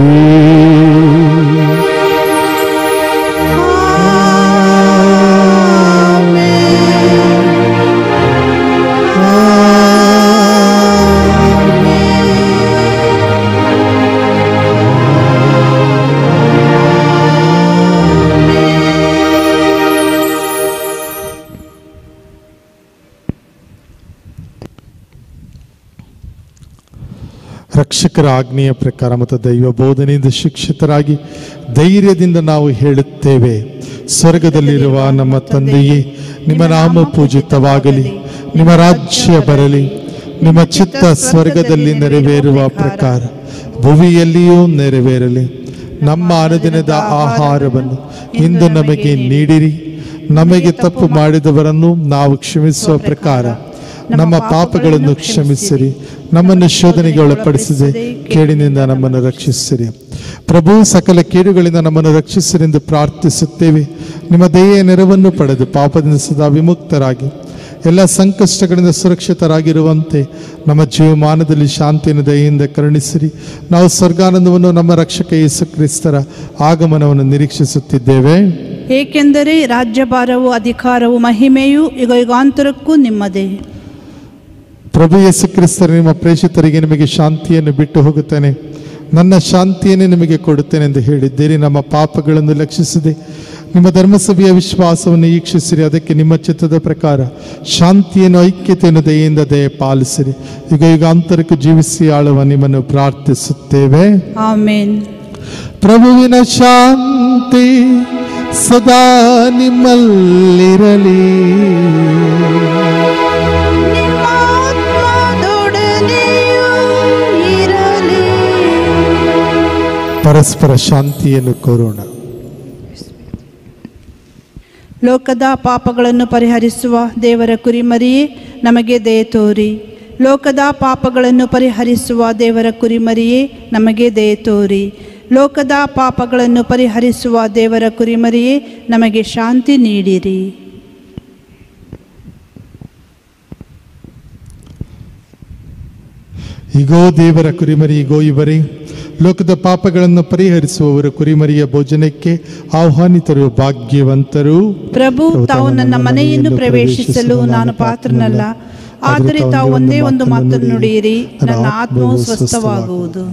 ರಕ್ಷಕರ ಆಜ್ಞೆಯ ಪ್ರಕಾರ ಮತ್ತು ದೈವ ಬೋಧನೆಯಿಂದ ಶಿಕ್ಷಿತರಾಗಿ ಧೈರ್ಯದಿಂದ ನಾವು ಹೇಳುತ್ತೇವೆ ಸ್ವರ್ಗದಲ್ಲಿರುವ ನಮ್ಮ ತಂದೆಯೇ ನಿಮ್ಮ ನಾಮ ಪೂಜಿತವಾಗಲಿ ನಿಮ್ಮ ರಾಜ್ಯ ಬರಲಿ ನಿಮ್ಮ ಚಿತ್ತ ಸ್ವರ್ಗದಲ್ಲಿ ನೆರವೇರುವ ಪ್ರಕಾರ ಭುವಿಯಲ್ಲಿಯೂ ನೆರವೇರಲಿ ನಮ್ಮ ಅನುದಿನದ ಆಹಾರವನ್ನು ಇಂದು ನಮಗೆ ನೀಡಿರಿ ನಮಗೆ ತಪ್ಪು ಮಾಡಿದವರನ್ನು ನಾವು ಕ್ಷಮಿಸುವ ಪ್ರಕಾರ ನಮ್ಮ ಪಾಪಗಳನ್ನು ಕ್ಷಮಿಸಿರಿ ನಮ್ಮನ್ನು ಶೋಧನೆಗೆ ಒಳಪಡಿಸಿದೆ ಕೇಡಿನಿಂದ ನಮ್ಮನ್ನು ರಕ್ಷಿಸಿರಿ ಪ್ರಭು ಸಕಲ ಕೇಡುಗಳಿಂದ ನಮ್ಮನ್ನು ರಕ್ಷಿಸಿರೆಂದು ಪ್ರಾರ್ಥಿಸುತ್ತೇವೆ ನಿಮ್ಮ ದಯೆಯ ನೆರವನ್ನು ಪಡೆದು ಪಾಪದಿಂದ ಸದಾ ವಿಮುಕ್ತರಾಗಿ ಎಲ್ಲ ಸಂಕಷ್ಟಗಳಿಂದ ಸುರಕ್ಷಿತರಾಗಿರುವಂತೆ ನಮ್ಮ ಜೀವಮಾನದಲ್ಲಿ ಶಾಂತಿಯನ್ನು ದಯೆಯಿಂದ ಕರುಣಿಸಿರಿ ನಾವು ಸ್ವರ್ಗಾನಂದವನ್ನು ನಮ್ಮ ರಕ್ಷಕ ಯೇಸು ಕ್ರಿಸ್ತರ ಆಗಮನವನ್ನು ನಿರೀಕ್ಷಿಸುತ್ತಿದ್ದೇವೆ ಏಕೆಂದರೆ ರಾಜ್ಯಭಾರವು ಅಧಿಕಾರವು ಮಹಿಮೆಯು ಯುಗ ಯುಗಾಂತರಕ್ಕೂ ನಿಮ್ಮದೇ ಪ್ರಭು ಯೇಸು ಕ್ರಿಸ್ತರ ನಿಮ್ಮ ಪ್ರೇಷಿತರಿಗೆ ನಿಮಗೆ ಶಾಂತಿಯನ್ನು ಬಿಟ್ಟು ಹೋಗುತ್ತೇನೆ ನನ್ನ ಶಾಂತಿಯನ್ನೇ ನಿಮಗೆ ಕೊಡುತ್ತೇನೆ ಎಂದು ಹೇಳಿದ್ದೀರಿ ನಮ್ಮ ಪಾಪಗಳನ್ನು ಲಕ್ಷಿಸದೆ ನಿಮ್ಮ ಧರ್ಮಸಭೆಯ ವಿಶ್ವಾಸವನ್ನು ಈಕ್ಷಿಸಿರಿ ಅದಕ್ಕೆ ನಿಮ್ಮ ಚಿತ್ತದ ಪ್ರಕಾರ ಶಾಂತಿಯನ್ನು ಐಕ್ಯತೆಯನ್ನು ದಯೆಯಿಂದ ದಯ ಪಾಲಿಸಿರಿ ಈಗ ಯುಗಾಂತರಕ್ಕೂ ಜೀವಿಸಿ ಆಳುವ ನಿಮ್ಮನ್ನು ಪ್ರಾರ್ಥಿಸುತ್ತೇವೆ ಆಮೇನ್ ಪ್ರಭುವಿನ ಶಾಂತಿ ಸದಾ ನಿಮ್ಮಲ್ಲಿರಲಿ ಪರಸ್ಪರ ಶಾಂತಿಯನ್ನು ಕೋರೋಣ ಲೋಕದ ಪಾಪಗಳನ್ನು ಪರಿಹರಿಸುವ ದೇವರ ಕುರಿಮರಿಯೇ ನಮಗೆ ದಯೆ ತೋರಿ ಲೋಕದ ಪಾಪಗಳನ್ನು ಪರಿಹರಿಸುವ ದೇವರ ಕುರಿಮರಿಯೇ ನಮಗೆ ದಯೆ ತೋರಿ ಲೋಕದ ಪಾಪಗಳನ್ನು ಪರಿಹರಿಸುವ ದೇವರ ಕುರಿಮರಿಯೇ ನಮಗೆ ಶಾಂತಿ ನೀಡಿರಿ ಈಗೋ ದೇವರ ಕುರಿಮರಿ ಈಗೋ ಇವರೇ ಲೋಕದ ಪಾಪಗಳನ್ನು ಪರಿಹರಿಸುವವರು ಕುರಿಮರಿಯ ಭೋಜನಕ್ಕೆ ಆಹ್ವಾನಿತರು ಭಾಗ್ಯವಂತರು ಪ್ರಭು ತಾವು ನನ್ನ ಮನೆಯನ್ನು ಪ್ರವೇಶಿಸಲು ನಾನು ಪಾತ್ರನಲ್ಲ ಆದರೆ ತಾವು ಒಂದೇ ಒಂದು ಮಾತನ್ನು ನುಡಿಯಿರಿ ನನ್ನ ಆತ್ಮವು ಸ್ವಸ್ಥವಾಗುವುದು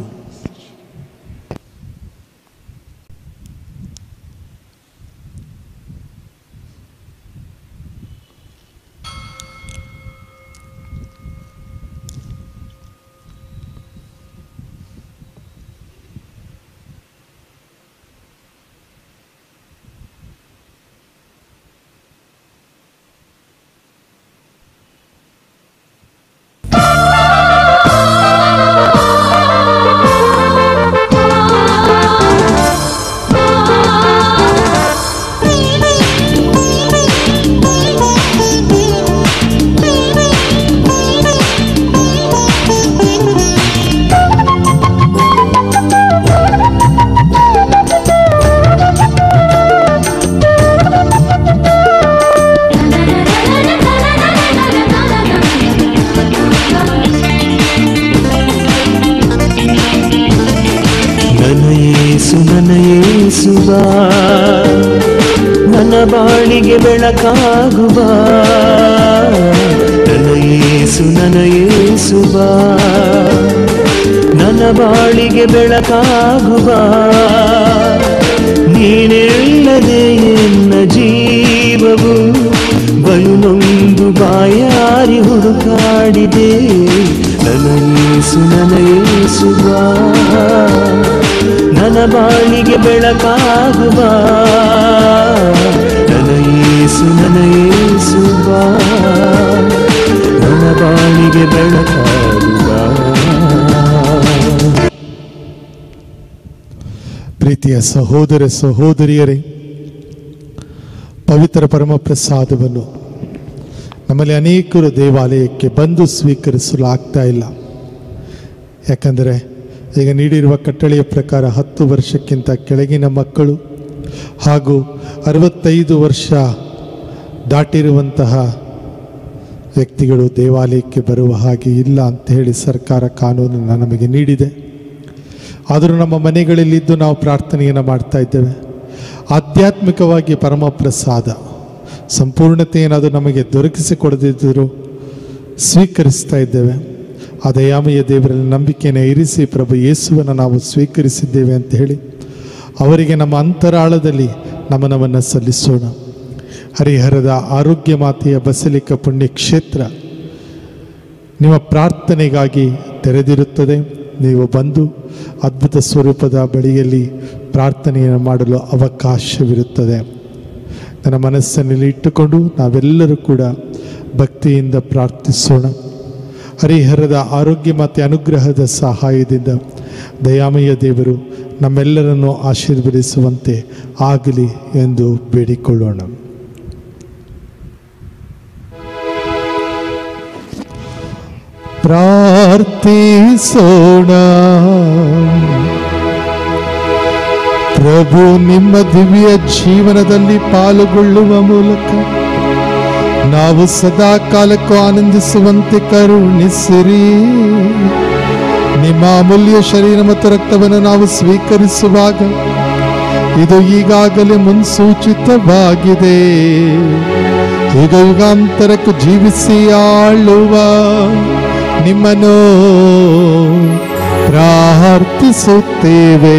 ನನ್ನ ಯೇಸು ನನ್ನ ಯೇಸುವ ನನ್ನ ಬಾಳಿಗೆ ಬೆಳಕಾಗುವ ನನ್ನ ಯೇಸು ನನ್ನ ಯೇಸುವ ನನ್ನ ಬಾಳಿಗೆ ಬೆಳಕಾಗುವ ನೀನೆಲ್ಲದೆ ಎನ್ನ ಜೀವವು ಬಲು ನೊಂದು ಬಾಯಾರಿ ಹುಡುಕಾಡಿದೆ ನನ್ನ ಯೇಸು ನನ್ನ ಯೇಸುವ ನನ್ನ ಬಾಳಿಗೆ ಬೆಳಕಾಗುವ ನನ್ನ ಯೇಸು ನನ್ನ ಯೇಸುವ ನನ್ನ ಬಾಳಿಗೆ ಬೆಳಕಾಗುವ ಪ್ರೀತಿಯ ಸಹೋದರ ಸಹೋದರಿಯರೇ ಪವಿತ್ರ ಪರಮ ಪ್ರಸಾದವನ್ನು ನಮ್ಮಲ್ಲಿ ಅನೇಕರು ದೇವಾಲಯಕ್ಕೆ ಬಂದು ಸ್ವೀಕರಿಸಲು ಆಗ್ತಾ ಇಲ್ಲ ಯಾಕಂದರೆ ಈಗ ನೀಡಿರುವ ಕಟ್ಟಳೆಯ ಪ್ರಕಾರ ಹತ್ತು ವರ್ಷಕ್ಕಿಂತ ಕೆಳಗಿನ ಮಕ್ಕಳು ಹಾಗೂ ಅರವತ್ತೈದು ವರ್ಷ ದಾಟಿರುವಂತಹ ವ್ಯಕ್ತಿಗಳು ದೇವಾಲಯಕ್ಕೆ ಬರುವ ಹಾಗೆ ಇಲ್ಲ ಅಂತ ಹೇಳಿ ಸರ್ಕಾರ ಕಾನೂನನ್ನು ನಮಗೆ ನೀಡಿದೆ ಆದರೂ ನಮ್ಮ ಮನೆಗಳಲ್ಲಿದ್ದು ನಾವು ಪ್ರಾರ್ಥನೆಯನ್ನು ಮಾಡ್ತಾ ಇದ್ದೇವೆ ಆಧ್ಯಾತ್ಮಿಕವಾಗಿ ಪರಮ ಪ್ರಸಾದ ಸಂಪೂರ್ಣತೆಯನ್ನು ಅದು ನಮಗೆ ದೊರಕಿಸಿಕೊಡದಿದ್ದರೂ ಸ್ವೀಕರಿಸ್ತಾ ಇದ್ದೇವೆ ಆ ದಯಾಮಯ ದೇವರಲ್ಲಿ ನಂಬಿಕೆಯನ್ನು ಇರಿಸಿ ಪ್ರಭು ಯೇಸುವನ್ನು ನಾವು ಸ್ವೀಕರಿಸಿದ್ದೇವೆ ಅಂತ ಹೇಳಿ ಅವರಿಗೆ ನಮ್ಮ ಅಂತರಾಳದಲ್ಲಿ ನಮನವನ್ನು ಸಲ್ಲಿಸೋಣ ಹರಿಹರದ ಆರೋಗ್ಯ ಮಾತೆಯ ಬಸಲಿಕ ಪುಣ್ಯಕ್ಷೇತ್ರ ನಿಮ್ಮ ಪ್ರಾರ್ಥನೆಗಾಗಿ ತೆರೆದಿರುತ್ತದೆ ನೀವು ಬಂದು ಅದ್ಭುತ ಸ್ವರೂಪದ ಬಳಿಯಲ್ಲಿ ಪ್ರಾರ್ಥನೆಯನ್ನು ಮಾಡಲು ಅವಕಾಶವಿರುತ್ತದೆ ನನ್ನ ಮನಸ್ಸನ್ನಲ್ಲಿ ಇಟ್ಟುಕೊಂಡು ನಾವೆಲ್ಲರೂ ಕೂಡ ಭಕ್ತಿಯಿಂದ ಪ್ರಾರ್ಥಿಸೋಣ ಹರಿಹರದ ಆರೋಗ್ಯ ಮತ್ತು ಅನುಗ್ರಹದ ಸಹಾಯದಿಂದ ದಯಾಮಯ ದೇವರು ನಮ್ಮೆಲ್ಲರನ್ನು ಆಶೀರ್ವದಿಸುವಂತೆ ಆಗಲಿ ಎಂದು ಬೇಡಿಕೊಳ್ಳೋಣ ಪ್ರಾರ್ಥಿಸೋಣ ಪ್ರಭು ನಿಮ್ಮ ದಿವ್ಯ ಜೀವನದಲ್ಲಿ ಪಾಲುಗೊಳ್ಳುವ ಮೂಲಕ ನಾವು ಸದಾ ಕಾಲಕ್ಕೂ ಆನಂದಿಸುವಂತೆ ಕರುಣಿಸಿರಿ ನಿಮ್ಮ ಅಮೂಲ್ಯ ಶರೀರ ಮತ್ತು ರಕ್ತವನ್ನು ನಾವು ಸ್ವೀಕರಿಸುವಾಗ ಇದು ಈಗಾಗಲೇ ಮುನ್ಸೂಚಿತವಾಗಿದೆ ಯುಗ ಯುಗಾಂತರಕ್ಕೂ ಜೀವಿಸಿ ಆಳುವ ನಿಮ್ಮನ್ನು ಪ್ರಾರ್ಥಿಸುತ್ತೇವೆ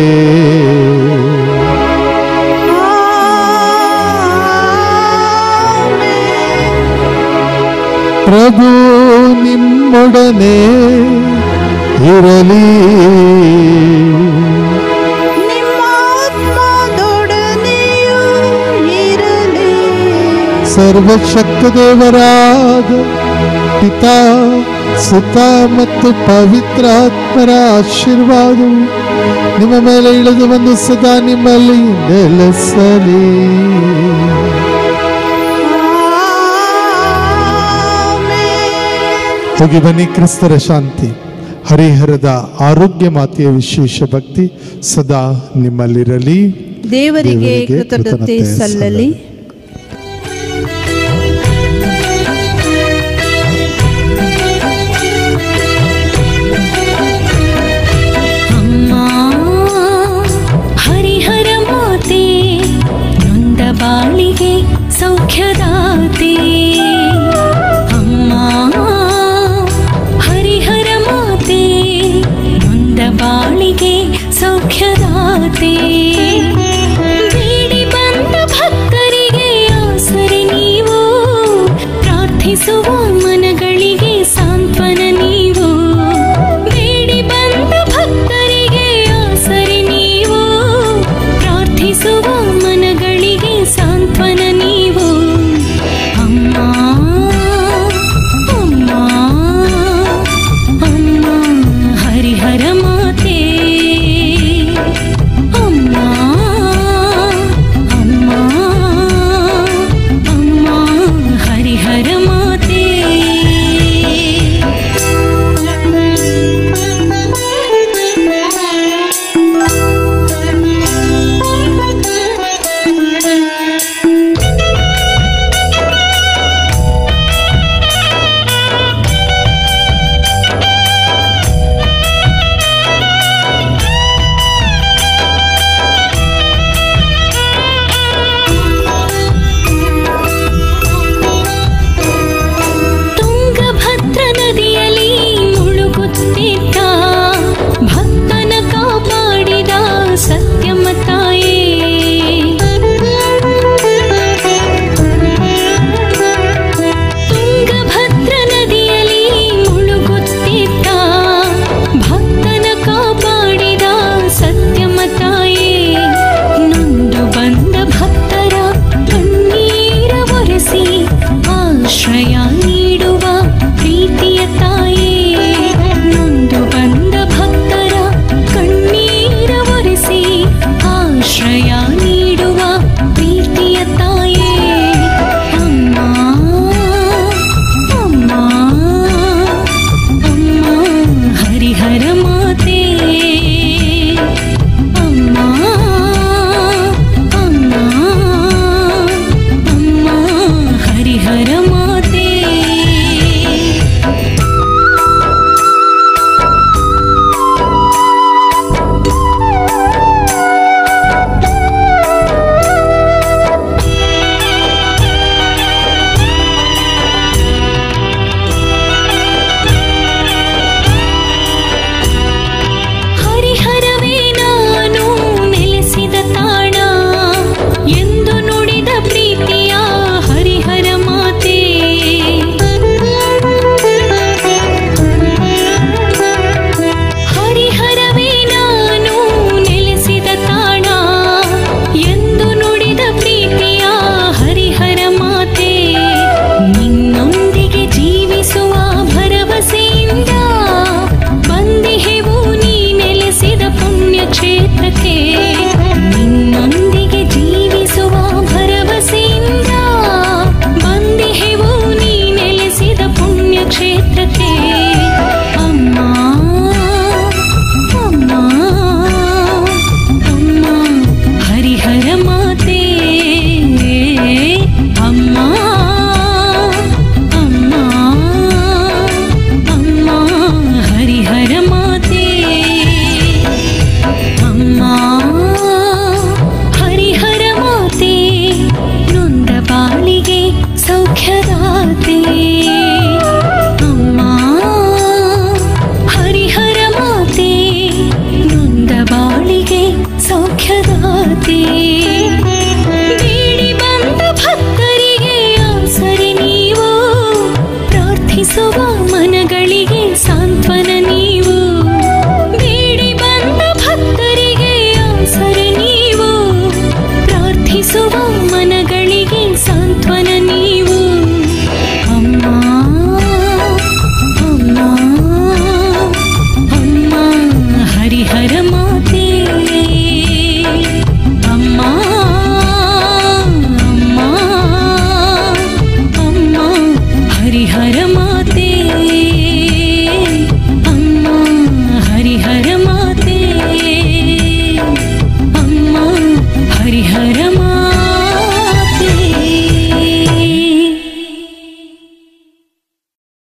ಪ್ರಭು ನಿಮ್ಮೊಡನೆ ಇರಲಿ ನಿಮ್ಮ ಆತ್ಮದೊಡನೆಯೂ ಇರಲಿ ಸರ್ವಶಕ್ತ ದೇವರಾದ ಪಿತಾ ಸುತ ಮತ್ತು ಪವಿತ್ರಾತ್ಮರ ಆಶೀರ್ವಾದವು ನಿಮ್ಮ ಮೇಲೆ ಇಳಿದು ಬಂದು ಸದಾ ನಿಮ್ಮಲ್ಲಿ ನೆಲೆಸಲಿ ಹೋಗಿ ಬನ್ನಿ ಕ್ರಿಸ್ತರ ಶಾಂತಿ ಹರಿಹರದ ಆರೋಗ್ಯ ಮಾತೆಯ ವಿಶೇಷ ಭಕ್ತಿ ಸದಾ ನಿಮ್ಮಲ್ಲಿರಲಿ ದೇವರಿಗೆ ದೇವರಿಗೆ ಕೃತಜ್ಞತೆ ಕೃತಜ್ಞತೆ ಸಲ್ಲಲಿ ಅಮ್ಮ ಹರಿಹರ ಮಾತೆ ನೊಂದ ಬಾಳಿಗೆ ಸೌಖ್ಯದಾತೆ ಅಮ್ಮ ಹರಿಹರ ಮಾತೆ ನೊಂದ ಬಾಳಿಗೆ ಸೌಖ್ಯದಾತೆ ಬೇಡಿ ಬಂದ ಭಕ್ತರಿಗೆ ಆಸರೆ ನೀವು ಪ್ರಾರ್ಥಿಸುವ ಮನಗಳಿಗೆ ಸಾಂತ್ವನ ನೀವು ಬೇಡಿ ಬಂದ ಭಕ್ತರಿಗೆ ಆಸರೆ ನೀವು ಪ್ರಾರ್ಥಿಸುವ ಮನಗಳಿಗೆ ಸಾಂತ್ವನ ನೀವು ಅಮ್ಮ ಅಮ್ಮ ಅಮ್ಮ ಹರಿಹರ ಮಾತೆ ಅಮ್ಮ ಅಮ್ಮ ಅಮ್ಮ ಹರಿಹರ ಮಾತೆ ತುಂಗಭದ್ರ ನದಿಯಲ್ಲಿ ಮುಳುಗುತ್ತಿದ್ದ ಭಕ್ತನ ಕಾಪಾಡಿದ ಸತ್ಯಮ್ಮ ತಾಯೇ ತುಂಗಭದ್ರ ನದಿಯಲ್ಲಿ ಮುಳುಗುತ್ತಿದ್ದ ಭಕ್ತನ ಕಾಪಾಡಿದ ಸತ್ಯಮ್ಮ ತಾಯೇ ನೊಂದು ಬಂದ ಭಕ್ತರ ಕಣ್ಣೀರ ಒರೆಸಿ ಆಶ್ರಯ ನೀಡುವ ಪ್ರೀತಿಯ ತಾಯೇ ನೊಂದು ಬಂದ ಭಕ್ತರ ಕಣ್ಣೀರ ಒರೆಸಿ ಆಶ್ರಯ ನೀಡುವ ಪ್ರೀತಿಯ ತಾಯೇ ಅಮ್ಮ ಅಮ್ಮ ಅಮ್ಮ ಹರಿಹರ ಮಾತೆ ಅಮ್ಮ ಅಮ್ಮ ಅಮ್ಮ ಹರಿಹರ ಮಾತೆ ಿ ದಾತೆ